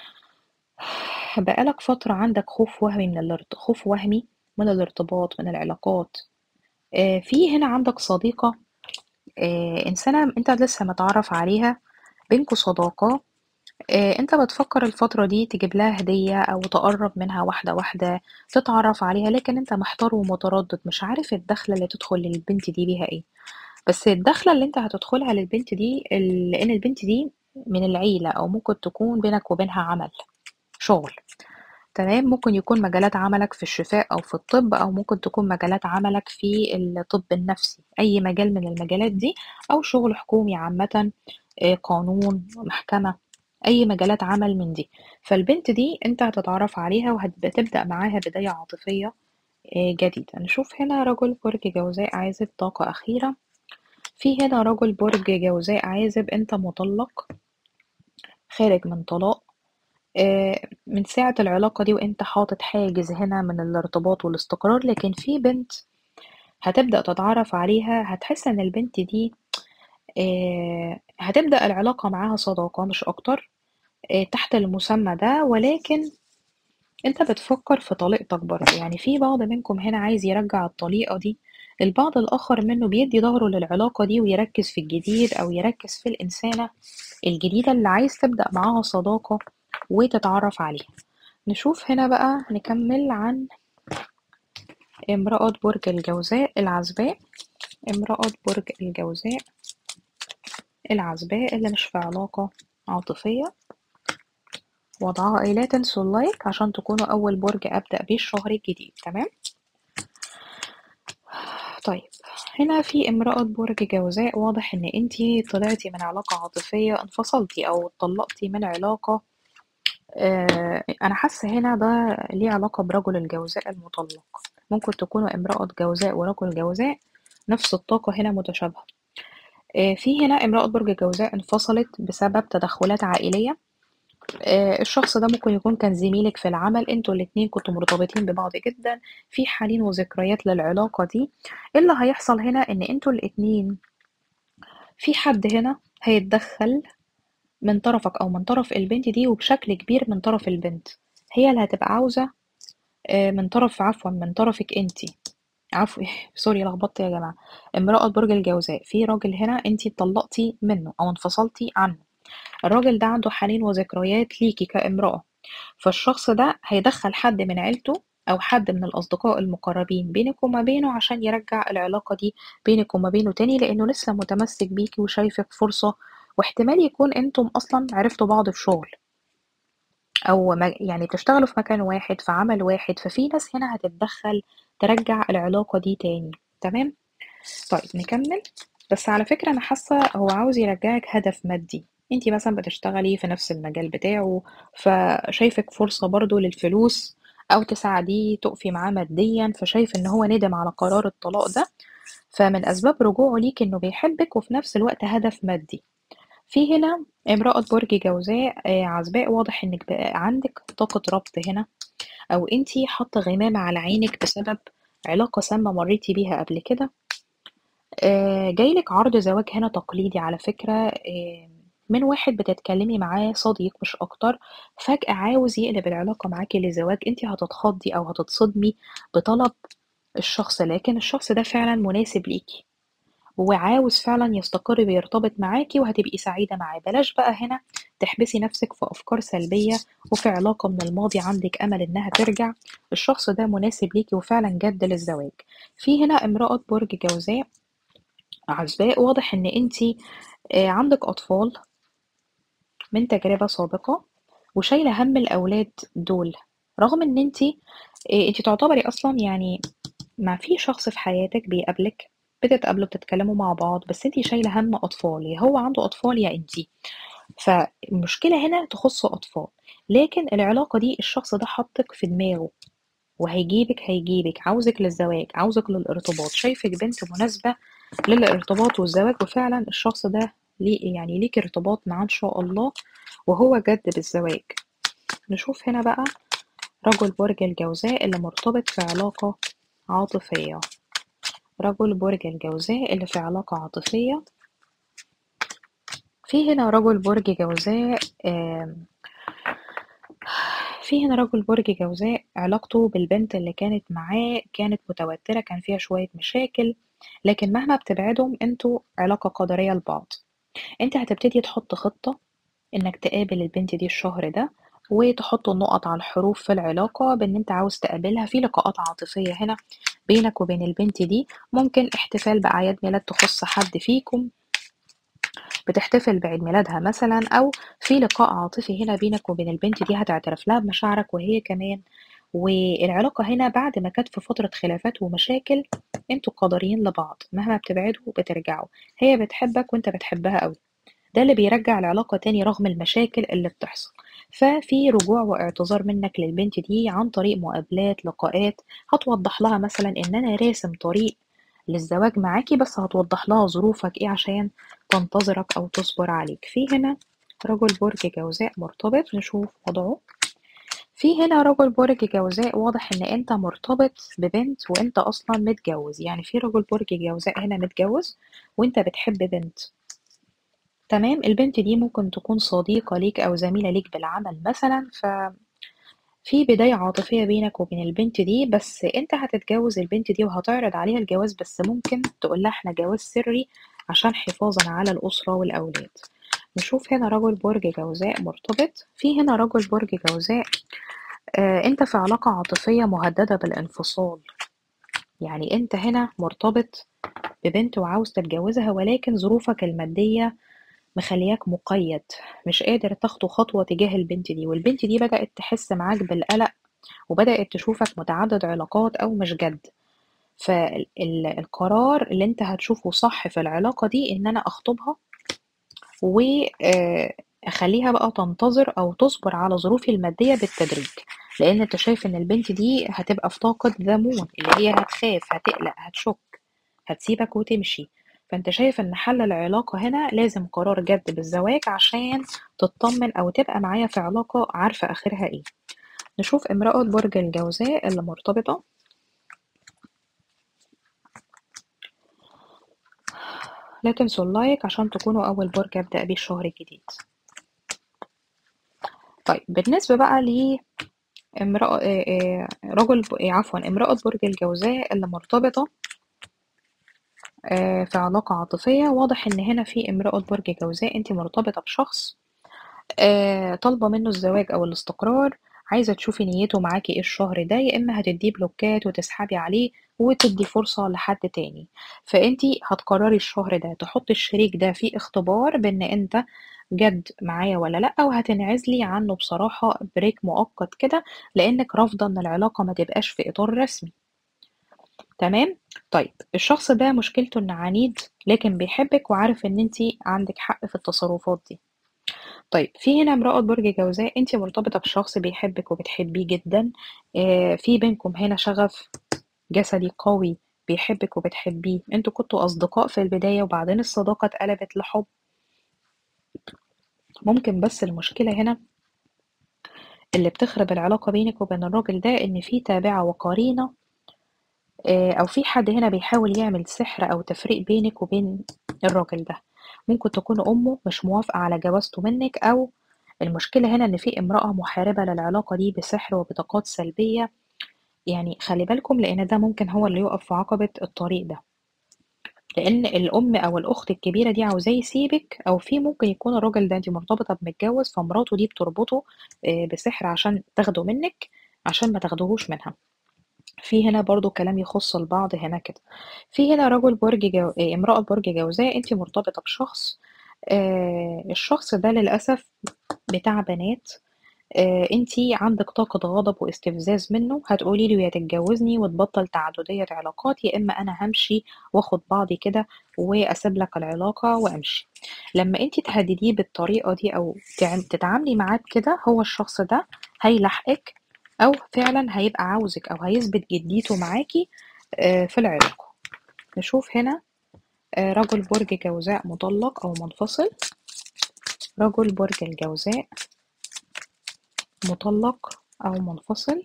بقى لك فترة عندك خوف وهمي من الارت خوف وهمي من الارتباط، من العلاقات. آآ في هنا عندك صديقة آآ إنسانة أنت لسه متعرّف عليها، بينكم صداقة، آآ أنت بتفكّر الفترة دي تجيب لها هدية أو تقرّب منها واحدة، واحدة، تتعرّف عليها، لكن أنت محتار ومتردد، مش عارف الدخلة اللي تدخل للبنت دي بيها إيه. بس الدخلة اللي أنت هتدخلها للبنت دي ال لإن البنت دي من العيلة أو ممكن تكون بينك وبينها عمل، شغل، تمام، ممكن يكون مجالات عملك في الشفاء أو في الطب أو ممكن تكون مجالات عملك في الطب النفسي، أي مجال من المجالات دي أو شغل حكومي عامةً، آآ قانون، محكمة، أي مجالات عمل من دي. فالبنت دي أنت هتتعرّف عليها وهت تبدأ معاها بداية عاطفية آآ جديدة. نشوف هنا رجل برج جوزاء عازب طاقة أخيرة. في هنا رجل برج جوزاء عازب أنت مطلّق، خارج من طلاق، آآ من ساعة العلاقة دي وأنت حاطط حاجز هنا من الارتباط والاستقرار، لكن في بنت هتبدأ تتعرّف عليها، هتحس إن البنت دي آآ هتبدأ العلاقة معاها صداقة مش أكتر، آآ تحت المسمى ده، ولكن أنت بتفكّر في طليقتك برضه، يعني في بعض منكم هنا عايز يرجّع الطليقة دي، البعض الآخر منه بيدّي ضهره للعلاقة دي ويركّز في الجديد أو يركّز في الإنسانة الجديدة اللي عايز تبدأ معاها صداقة وتتعرّف عليها. نشوف هنا بقى نكمّل عن امرأة برج الجوزاء العذباء، امرأة برج الجوزاء العذباء اللي مش في علاقة عاطفية. وضعها إيه، لا تنسوا اللايك عشان تكونوا أول برج أبدأ بيه الشهر الجديد، تمام؟ طيب هنا في امرأة برج جوزاء واضح إن أنتِ طلعتِ من علاقة عاطفية، انفصلتِ أو اتطلقتِ من علاقة آآ أنا حاسة هنا ده ليه علاقة برجل الجوزاء المطلق، ممكن تكونوا امرأة جوزاء ورجل جوزاء نفس الطاقة هنا متشابهة. آآ في هنا امرأة برج جوزاء انفصلت بسبب تدخلات عائلية، آآ الشخص ده ممكن يكون كان زميلِك في العمل، أنتم الاتنين كنتم مرتبطين ببعض جدًا، في حنين وذكريات للعلاقة دي، إيه اللي هيحصل هنا إن أنتم الاتنين في حد هنا هيتدخّل من طرفك أو من طرف البنت دي وبشكل كبير من طرف البنت، هي اللي هتبقى عاوزة آآ من طرف عفوًا من طرفِك أنتِ، عفوا سوري لخبطت يا جماعة، امرأة برج الجوزاء، في راجل هنا أنتِ اتطلقتِ منه أو انفصلتِ عنه، الراجل ده عنده حنين وذكريات ليكِ كامرأة، فالشخص ده هيدخّل حد من عيلته أو حد من الأصدقاء المقربين بينِك وما بينه عشان يرجّع العلاقة دي بينِك وما بينه تاني، لإنه لسه متمسك بيكِ وشايفِك فرصة، واحتمال يكون أنتم أصلًا عرفتوا بعض في شغل. أو م يعني بتشتغلوا في مكان واحد، في عمل واحد، ففي ناس هنا هتتدخّل ترجّع العلاقة دي تاني، تمام؟ طيب نكمّل، بس على فكرة أنا حاسة هو عاوز يرجّعِك هدف مادي، أنتِ مثلًا بتشتغلي في نفس المجال بتاعه، فشايفِك فرصة برضه للفلوس أو تساعديه تُقفي معاه ماديًا، فشايف إن هو ندم على قرار الطلاق ده، فمن أسباب رجوعه ليكِ إنه بيحبِك وفي نفس الوقت هدف مادي. في هنا امرأة برج جوزاء آآ عذباء واضح إنِّك بقى عندِك طاقة ربط هنا، أو أنتِ حاطة غمامة على عينِك بسبب علاقة سامة مرّيتِ بيها قبل كده. آآ جاي لِك عرض زواج هنا تقليدي على فكرة آآ من واحد بتتكلمي معاه صديق مش أكتر، فجأة عاوز يقلب العلاقة معاكِ لزواج، أنتِ هتتخضي أو هتتصدمي بطلب الشخص، لكن الشخص ده فعلًا مناسب ليكِ. وعاوز فعلًا يستقر بيرتبط معاكِ وهتبقي سعيدة معاه، بلاش بقى هنا تحبسي نفسِك في أفكار سلبية وفي علاقة من الماضي عندِك أمل إنها ترجع، الشخص ده مناسب ليكِ وفعلًا جَد للزواج. في هنا امرأة برج جوزاء عذباء واضح إن أنتِ آآ عندِك أطفال من تجربة سابقة وشايلة هَم الأولاد دول، رغم إن أنتِ آآ أنتِ تعتبري أصلًا يعني ما في شخص في حياتك بيقابلك بتتقابلوا بتتكلموا مع بعض بس انتي شايلة هم أطفال يا هو عنده أطفال يا انتي فالمشكلة هنا تخص أطفال لكن العلاقة دي الشخص ده حطك في دماغه وهيجيبك هيجيبك عاوزك للزواج عاوزك للارتباط شايفك بنت مناسبة للارتباط والزواج وفعلا الشخص ده ليه يعني ليك ارتباط معاه ان شاء الله وهو جد بالزواج نشوف هنا بقى رجل برج الجوزاء اللي مرتبط في علاقة عاطفية رجل برج الجوزاء اللي في علاقة عاطفية في هنا رجل برج جوزاء آم، في هنا رجل برج جوزاء علاقته بالبنت اللي كانت معاه كانت متوترة كان فيها شوية مشاكل لكن مهما بتبعدهم انتوا علاقة قدرية لبعض انت هتبتدي تحط خطة انك تقابل البنت دي الشهر ده وتحط النقط على الحروف في العلاقة بان انت عاوز تقابلها في لقاءات عاطفية هنا بينك وبين البنت دي ممكن احتفال بأعياد ميلاد تخص حد فيكم بتحتفل بعيد ميلادها مثلا أو في لقاء عاطفي هنا بينك وبين البنت دي هتعترف لها بمشاعرك وهي كمان والعلاقة هنا بعد ما كانت في فترة خلافات ومشاكل انتوا قدرين لبعض مهما بتبعدوا بترجعوا هي بتحبك وانت بتحبها قوي ده اللي بيرجع العلاقة تاني رغم المشاكل اللي بتحصل ففي رجوع واعتذار منك للبنت دي عن طريق مقابلات لقاءات هتوضح لها مثلا ان انا راسم طريق للزواج معاكي بس هتوضح لها ظروفك ايه عشان تنتظرك او تصبر عليك في هنا رجل برج جوزاء مرتبط نشوف وضعه في هنا رجل برج جوزاء واضح ان انت مرتبط ببنت وانت اصلا متجوز يعني في رجل برج جوزاء هنا متجوز وانت بتحب بنت تمام البنت دي ممكن تكون صديقة ليك او زميلة ليك بالعمل مثلا ف في بداية عاطفية بينك وبين البنت دي بس انت هتتجوز البنت دي وهتعرض عليها الجواز بس ممكن تقولها احنا جواز سري عشان حفاظا على الأسرة والأولاد نشوف هنا رجل برج جوزاء مرتبط في هنا رجل برج جوزاء آه انت في علاقة عاطفية مهددة بالانفصال يعني انت هنا مرتبط ببنت وعاوز تتجوزها ولكن ظروفك المادية مخلياك مقيد مش قادر تاخد خطوة تجاه البنت دي والبنت دي بدأت تحس معاك بالقلق وبدأت تشوفك متعدد علاقات أو مش جد فالقرار اللي انت هتشوفه صح في العلاقة دي ان انا اخطبها واخليها بقى تنتظر او تصبر على ظروفي المادية بالتدريج لان انت شايف ان البنت دي هتبقى في طاقة ذموم اللي هي هتخاف هتقلق هتشك هتسيبك وتمشي فانت شايف ان حل العلاقة هنا لازم قرار جد بالزواج عشان تطمن او تبقى معايا في علاقة عارفة اخرها ايه نشوف امرأة برج الجوزاء اللي مرتبطة لا تنسوا اللايك عشان تكونوا أول برج أبدأ بيه الشهر الجديد طيب بالنسبة بقى ل امرأة رجل عفوا امرأة برج الجوزاء اللي مرتبطة في علاقة عاطفية واضح ان هنا في امرأة برج جوزاء انت مرتبطة بشخص طالبة منه الزواج او الاستقرار عايزة تشوفي نيته معاكي ايه الشهر ده يا اما هتديه بلوكات وتسحبي عليه وتدي فرصة لحد تاني فانتي هتقرري الشهر ده تحطي الشريك ده في اختبار بان انت جد معايا ولا لأ وهتنعزلي عنه بصراحة بريك مؤقت كده لأنك رافضة إن العلاقة ما تبقاش في إطار رسمي تمام طيب الشخص ده مشكلته إنه عنيد لكن بيحبك وعارف إن انتي عندك حق في التصرفات دي طيب في هنا امرأة برج جوزاء انت مرتبطة بشخص بيحبك وبتحبيه جدا آه في بينكم هنا شغف جسدي قوي بيحبك وبتحبيه انتوا كنتوا أصدقاء في البداية وبعدين الصداقة اتقلبت لحب ممكن بس المشكلة هنا اللي بتخرب العلاقة بينك وبين الراجل ده إن في تابعة وقرينة آه أو في حد هنا بيحاول يعمل سحر أو تفريق بينك وبين الراجل ده ممكن تكون أمه مش موافقة على جوازته منك أو المشكلة هنا إن في امرأة محاربة للعلاقة دي بسحر وبطاقات سلبية يعني خلي بالكم لأن ده ممكن هو اللي يقف في عقبة الطريق ده لأن الأم أو الأخت الكبيرة دي عاوزاه يسيبك أو في ممكن يكون الراجل ده أنت مرتبطة بمتجوز فمراته دي بتربطه بسحر عشان تاخده منك عشان ما تاخدهوش منها في هنا برضو كلام يخص البعض هنا كده في هنا رجل برج جو... امرأة برج جوزاء انت مرتبطة بشخص آه الشخص ده للأسف بتاع بنات آه انتي عندك طاقة غضب واستفزاز منه هتقولي له يا تتجوزني وتبطل تعددية علاقات يا اما انا همشي واخد بعضي كده واسيب لك العلاقة وامشي لما انتي تهدديه بالطريقة دي او تعم- تتعاملي معاه بكده هو الشخص ده هيلاحقك او فعلا هيبقى عاوزك او هيثبت جديته معاكي آه في العلاقة نشوف هنا آه رجل برج جوزاء مطلق او منفصل رجل برج الجوزاء مطلق أو منفصل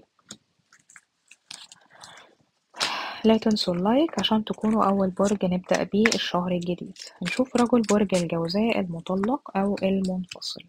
لا تنسوا اللايك عشان تكونوا أول برج نبدأ بيه الشهر الجديد نشوف رجل برج الجوزاء المطلق أو المنفصل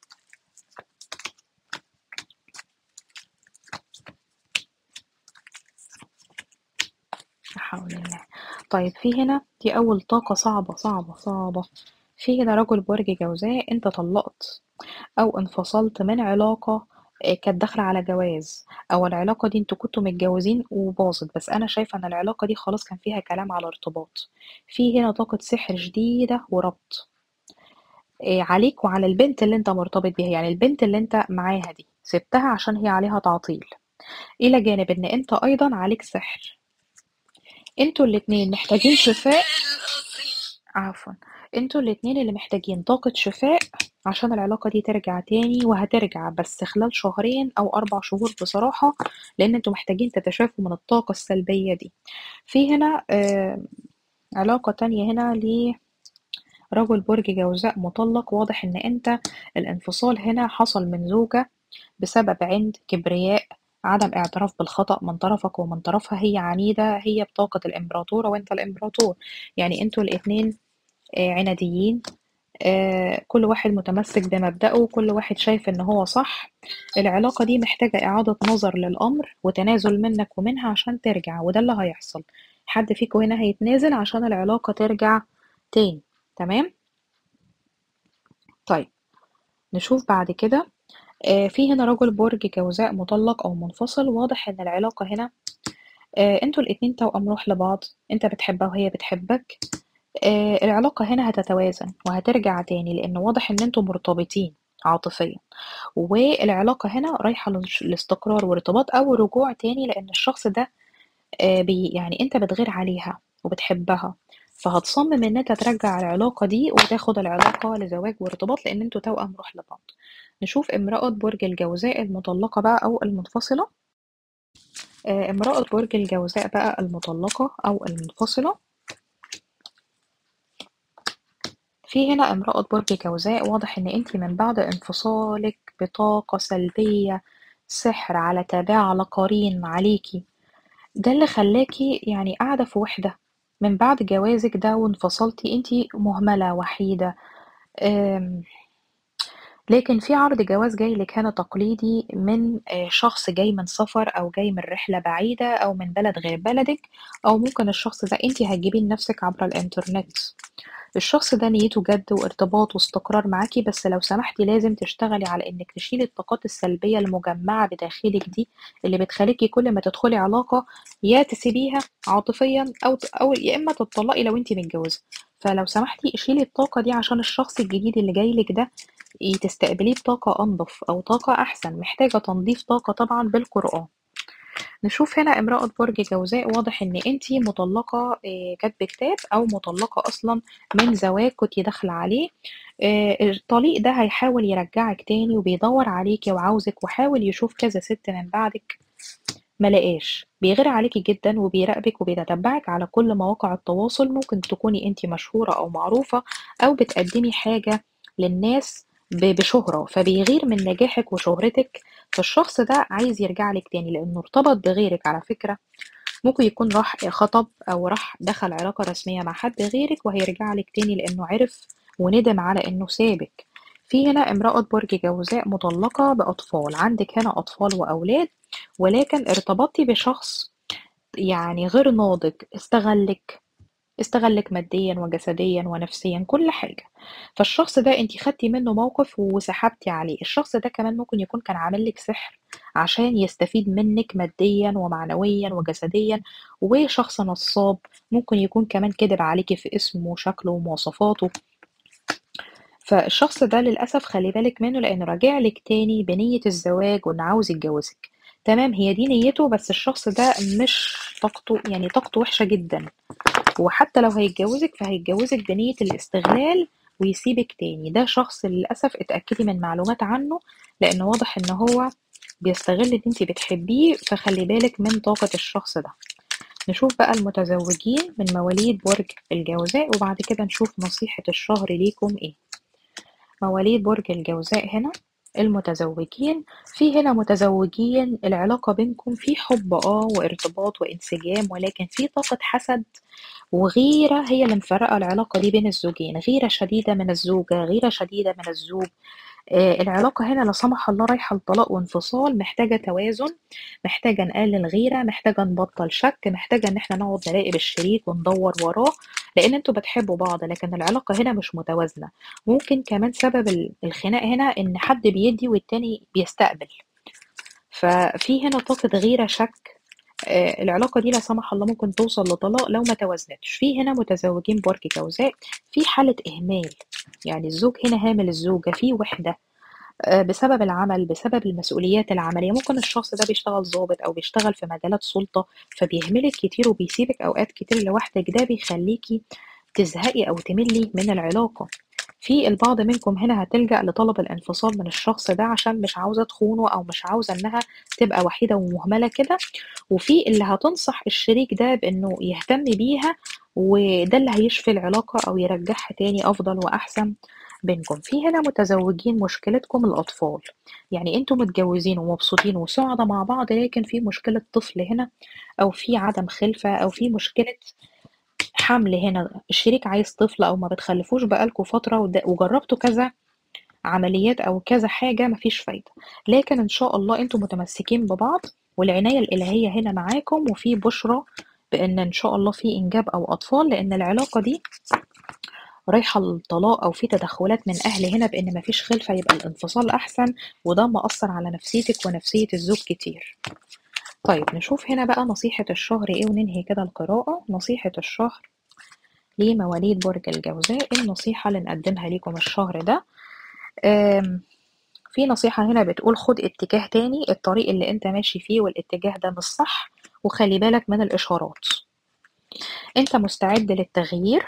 لا حول الله طيب في هنا دي أول طاقة صعبة صعبة صعبة في هنا رجل برج جوزاء انت طلقت أو انفصلت من علاقة آه، كانت داخلة على جواز أو العلاقة دي انتوا كنتوا متجوزين وباظت بس أنا شايفة إن العلاقة دي خلاص كان فيها كلام على ارتباط في هنا طاقة سحر شديدة وربط آه، عليك وعلى البنت اللي انت مرتبط بيها يعني البنت اللي انت معاها دي سبتها عشان هي عليها تعطيل إلى جانب إن انت أيضا عليك سحر انتوا الاتنين محتاجين شفاء عفوا انتوا الاتنين اللي محتاجين طاقة شفاء عشان العلاقة دي ترجع تاني وهترجع بس خلال شهرين أو أربع شهور بصراحة لأن انتوا محتاجين تتشافوا من الطاقة السلبية دي في هنا آه علاقة تانية هنا لرجل برج جوزاء مطلق واضح إن انت الانفصال هنا حصل من زوجة بسبب عند كبرياء عدم اعتراف بالخطأ من طرفك ومن طرفها هي عنيدة هي بطاقة الإمبراطورة وانت الإمبراطور يعني انتوا الاتنين آه، عناديين آه، كل واحد متمسك بمبدأه كل واحد شايف ان هو صح العلاقة دي محتاجة إعادة نظر للأمر وتنازل منك ومنها عشان ترجع وده اللي هيحصل حد فيكم هنا هيتنازل عشان العلاقة ترجع تاني تمام طيب نشوف بعد كده آه، في هنا رجل برج جوزاء مطلق أو منفصل واضح إن العلاقة هنا آه، انتوا الاتنين توأم روح لبعض انت بتحبها وهي بتحبك آه، العلاقة هنا هتتوازن وهترجع تاني لأن واضح إن انتوا مرتبطين عاطفيا والعلاقة هنا رايحة للش- لاستقرار وارتباط أو رجوع تاني لأن الشخص ده آه، بي يعني انت بتغير عليها وبتحبها فهتصمم ان انت ترجع العلاقة دي وتاخد العلاقة لزواج وارتباط لأن انتوا توأم روح لبعض نشوف امرأة برج الجوزاء المطلقة بقى أو المنفصلة آه، امرأة برج الجوزاء بقى المطلقة أو المنفصلة في هنا امرأة برج جوزاء واضح إن انتي من بعد انفصالك بطاقة سلبية سحر على تابعة على قرين عليكي ده اللي خلاكي يعني قاعدة في وحدة من بعد جوازك ده وانفصلتي انتي مهملة وحيدة أم، لكن في عرض جواز جاي لك هنا تقليدي من آه، شخص جاي من سفر أو جاي من رحلة بعيدة أو من بلد غير بلدك أو ممكن الشخص ده انتي هتجيبيه لنفسك عبر الإنترنت الشخص ده نيته جد وارتباط واستقرار معاكي بس لو سمحتي لازم تشتغلي على انك تشيلي الطاقات السلبية المجمعة بداخلك دي اللي بتخليكي كل ما تدخلي علاقة يا تسيبيها عاطفيا او او يا اما تتطلقي لو انتي متجوزة فلو سمحتي شيلي الطاقة دي عشان الشخص الجديد اللي جايلك ده ي- تستقبليه بطاقة أنظف أو طاقة أحسن محتاجة تنظيف طاقة طبعا بالقرآن نشوف هنا امرأة برج جوزاء واضح ان انتي مطلقة آه، كاتبة كتاب او مطلقة اصلا من زواج كنتي داخلة عليه آه، الطليق ده هيحاول يرجعك تاني وبيدور عليكي وعاوزك وحاول يشوف كذا ست من بعدك ملقاش بيغير عليكي جدا وبيراقبك وبيتتبعك على كل مواقع التواصل ممكن تكوني انتي مشهورة او معروفة او بتقدمي حاجة للناس ب- بشهرة فبيغير من نجاحك وشهرتك فالشخص ده عايز يرجع لك تاني لانه ارتبط بغيرك على فكرة ممكن يكون راح خطب او راح دخل علاقة رسمية مع حد غيرك وهيرجع لك تاني لانه عرف وندم على انه سابك في هنا امرأة برج جوزاء مطلقة بأطفال عندك هنا أطفال وأولاد ولكن ارتبطتي بشخص يعني غير ناضج استغلك استغلك ماديا وجسديا ونفسيا كل حاجة فالشخص ده انتي خدتي منه موقف وسحبتي عليه الشخص ده كمان ممكن يكون كان عامل لك سحر عشان يستفيد منك ماديا ومعنويا وجسديا وشخص نصاب ممكن يكون كمان كذب عليكي في اسمه وشكله ومواصفاته فالشخص ده للأسف خلي بالك منه لأنه راجع لك تاني بنية الزواج وإنه عاوز يتجوزك تمام هي دي نيته بس الشخص ده مش طاقته يعني طاقته وحشة جدا وحتى لو هيتجوزك فهيتجوزك بنية الاستغلال ويسيبك تاني ده شخص للأسف اتأكدي من معلومات عنه لأن واضح إن هو بيستغل إن انتي بتحبيه فخلي بالك من طاقة الشخص ده نشوف بقى المتزوجين من مواليد برج الجوزاء وبعد كده نشوف نصيحة الشهر ليكم ايه مواليد برج الجوزاء هنا المتزوجين في هنا متزوجين العلاقة بينكم في حب اه وارتباط وانسجام ولكن في طاقة حسد وغيرة هي اللي مفرقة العلاقة دي بين الزوجين غيرة شديدة من الزوجة غيرة شديدة من الزوج آه، العلاقة هنا لا سمح الله رايحة لطلاق وانفصال محتاجة توازن محتاجة نقلل غيرة محتاجة نبطل شك محتاجة ان احنا نقعد نراقب الشريك وندور وراه لان انتوا بتحبوا بعض لكن العلاقة هنا مش متوازنة ممكن كمان سبب ال- الخناق هنا ان حد بيدي والتاني بيستقبل ففي هنا طاقة غيرة شك آه، العلاقة دي لا سمح الله ممكن توصل لطلاق لو ما توازنتش في هنا متزوجين برج جوزاء في حالة إهمال يعني الزوج هنا هامل الزوجة في وحدة آه، بسبب العمل بسبب المسؤوليات العملية ممكن الشخص ده بيشتغل ضابط أو بيشتغل في مجالات سلطة فبيهملك كتير وبيسيبك أوقات كتير لوحدك ده بيخليكي تزهقي أو تملي من العلاقة في البعض منكم هنا هتلجأ لطلب الانفصال من الشخص ده عشان مش عاوزة تخونه أو مش عاوزة إنها تبقى وحيدة ومهملة كده وفي اللي هتنصح الشريك ده بإنه يهتم بيها وده اللي هيشفي العلاقة أو يرجعها تاني أفضل وأحسن بينكم في هنا متزوجين مشكلتكم الأطفال يعني انتوا متجوزين ومبسوطين وسعداء مع بعض لكن في مشكلة طفل هنا أو في عدم خلفة أو في مشكلة حمل هنا الشريك عايز طفل أو ما بتخلفوش بقالكوا فترة وده- وجربتوا كذا عمليات أو كذا حاجة مفيش فايدة لكن إن شاء الله انتوا متمسكين ببعض والعناية الإلهية هنا معاكم وفي بشرى بإن إن شاء الله في إنجاب أو أطفال لأن العلاقة دي رايحة للطلاق أو في تدخلات من أهل هنا بإن مفيش خلفة يبقى الانفصال أحسن وده مأثر على نفسيتك ونفسية الزوج كتير طيب نشوف هنا بقى نصيحة الشهر إيه وننهي كده القراءة نصيحة الشهر لمواليد برج الجوزاء إيه النصيحة اللي نقدمها ليكم الشهر ده آم، في نصيحة هنا بتقول خد اتجاه تاني الطريق اللي انت ماشي فيه والاتجاه ده مش صح وخلي بالك من الإشارات انت مستعد للتغيير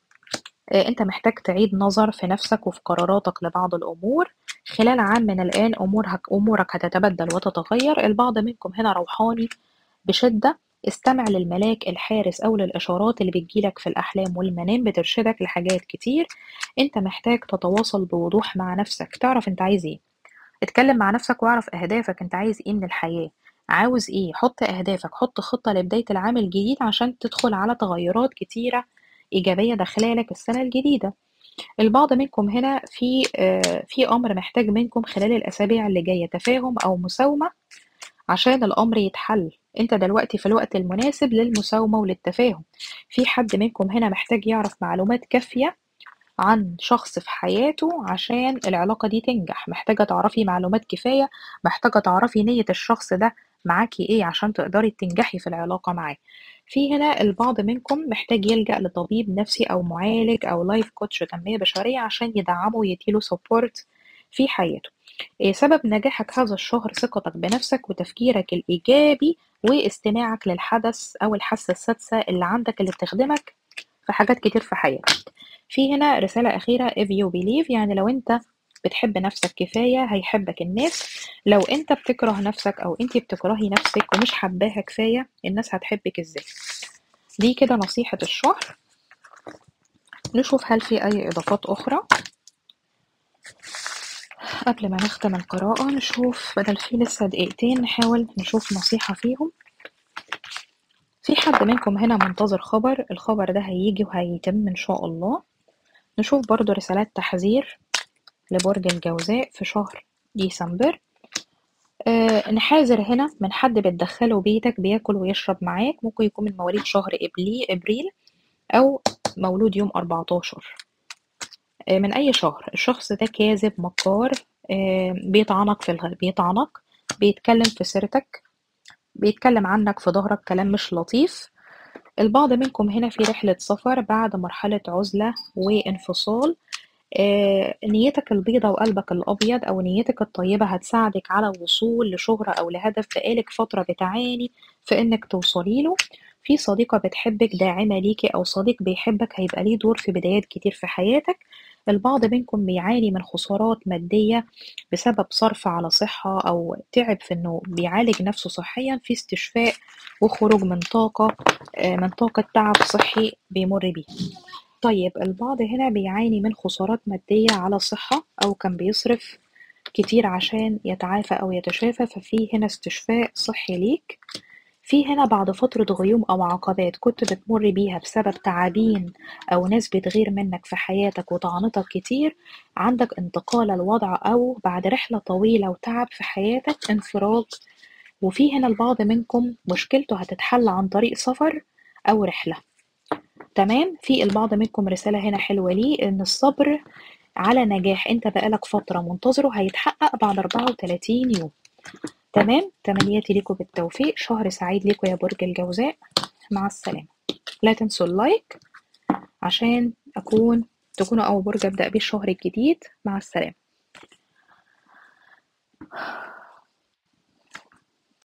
آه، انت محتاج تعيد نظر في نفسك وفي قراراتك لبعض الأمور خلال عام من الآن أمورك أمورك هتتبدل وتتغير البعض منكم هنا روحاني بشدة استمع للملاك الحارس أو للإشارات اللي بتجيلك في الأحلام والمنام بترشدك لحاجات كتير انت محتاج تتواصل بوضوح مع نفسك تعرف انت عايز ايه اتكلم مع نفسك واعرف أهدافك انت عايز ايه من الحياة عاوز ايه حط أهدافك حط خطة لبداية العام الجديد عشان تدخل على تغيرات كتيرة إيجابية داخلالك السنة الجديدة البعض منكم هنا في آه، في أمر محتاج منكم خلال الأسابيع اللي جاية تفاهم أو مساومة عشان الأمر يتحل انت دلوقتي في الوقت المناسب للمساومة وللتفاهم في حد منكم هنا محتاج يعرف معلومات كافية عن شخص في حياته عشان العلاقة دي تنجح محتاجة تعرفي معلومات كفاية محتاجة تعرفي نية الشخص ده معاكي ايه عشان تقدري تنجحي في العلاقة معاه في هنا البعض منكم محتاج يلجأ لطبيب نفسي أو معالج أو لايف كوتش تنمية بشرية عشان يدعمه ويديله سبورت في حياته إيه سبب نجاحك هذا الشهر ثقتك بنفسك وتفكيرك الإيجابي واستماعك للحدث أو الحاسة السادسة اللي عندك اللي بتخدمك في حاجات كتير في حياتك في هنا رسالة أخيرة if you believe يعني لو أنت بتحب نفسك كفاية هيحبك الناس لو أنت بتكره نفسك أو أنت بتكرهي نفسك ومش حباها كفاية الناس هتحبك إزاي دي كده نصيحة الشهر نشوف هل في أي إضافات أخرى قبل ما نختم القراءة نشوف بدل في لسه دقيقتين نحاول نشوف نصيحة فيهم في حد منكم هنا منتظر خبر الخبر ده هيجي وهيتم إن شاء الله نشوف برضو رسالات تحذير لبرج الجوزاء في شهر ديسمبر آه نحاذر هنا من حد بتدخله بيتك بياكل ويشرب معاك ممكن يكون من مواليد شهر إبلي إبريل أو مولود يوم 14 آه من أي شهر الشخص ده كاذب مكار آه بيطعنك في الغ... بيطعنك بيتكلم في سيرتك بيتكلم عنك في ظهرك كلام مش لطيف البعض منكم هنا في رحلة سفر بعد مرحلة عزلة وانفصال آه، نيتك البيضة وقلبك الأبيض أو نيتك الطيبة هتساعدك على الوصول لشهرة أو لهدف بقالك فترة بتعاني في إنك توصلي له في صديقة بتحبك داعمة ليكي أو صديق بيحبك هيبقى ليه دور في بدايات كتير في حياتك البعض منكم بيعاني من خسارات مادية بسبب صرف على صحة أو تعب في إنه بيعالج نفسه صحيا في استشفاء وخروج من طاقة آه، من طاقة تعب صحي بيمر بيه طيب البعض هنا بيعاني من خسارات مادية على الصحة أو كان بيصرف كتير عشان يتعافى أو يتشافى ففي هنا استشفاء صحي ليك في هنا بعد فترة غيوم أو عقبات كنت بتمر بيها بسبب تعابين أو ناس بتغير منك في حياتك وطعنتك كتير عندك انتقال الوضع أو بعد رحلة طويلة وتعب في حياتك انفراج وفي هنا البعض منكم مشكلته هتتحل عن طريق سفر أو رحلة تمام في البعض منكم رسالة هنا حلوة ليه إن الصبر على نجاح أنت بقالك فترة منتظره هيتحقق بعد 34 يوم تمام تمنياتي ليكم بالتوفيق شهر سعيد ليكم يا برج الجوزاء مع السلامة لا تنسوا اللايك عشان أكون تكونوا أول برج أبدأ بيه الشهر الجديد مع السلامة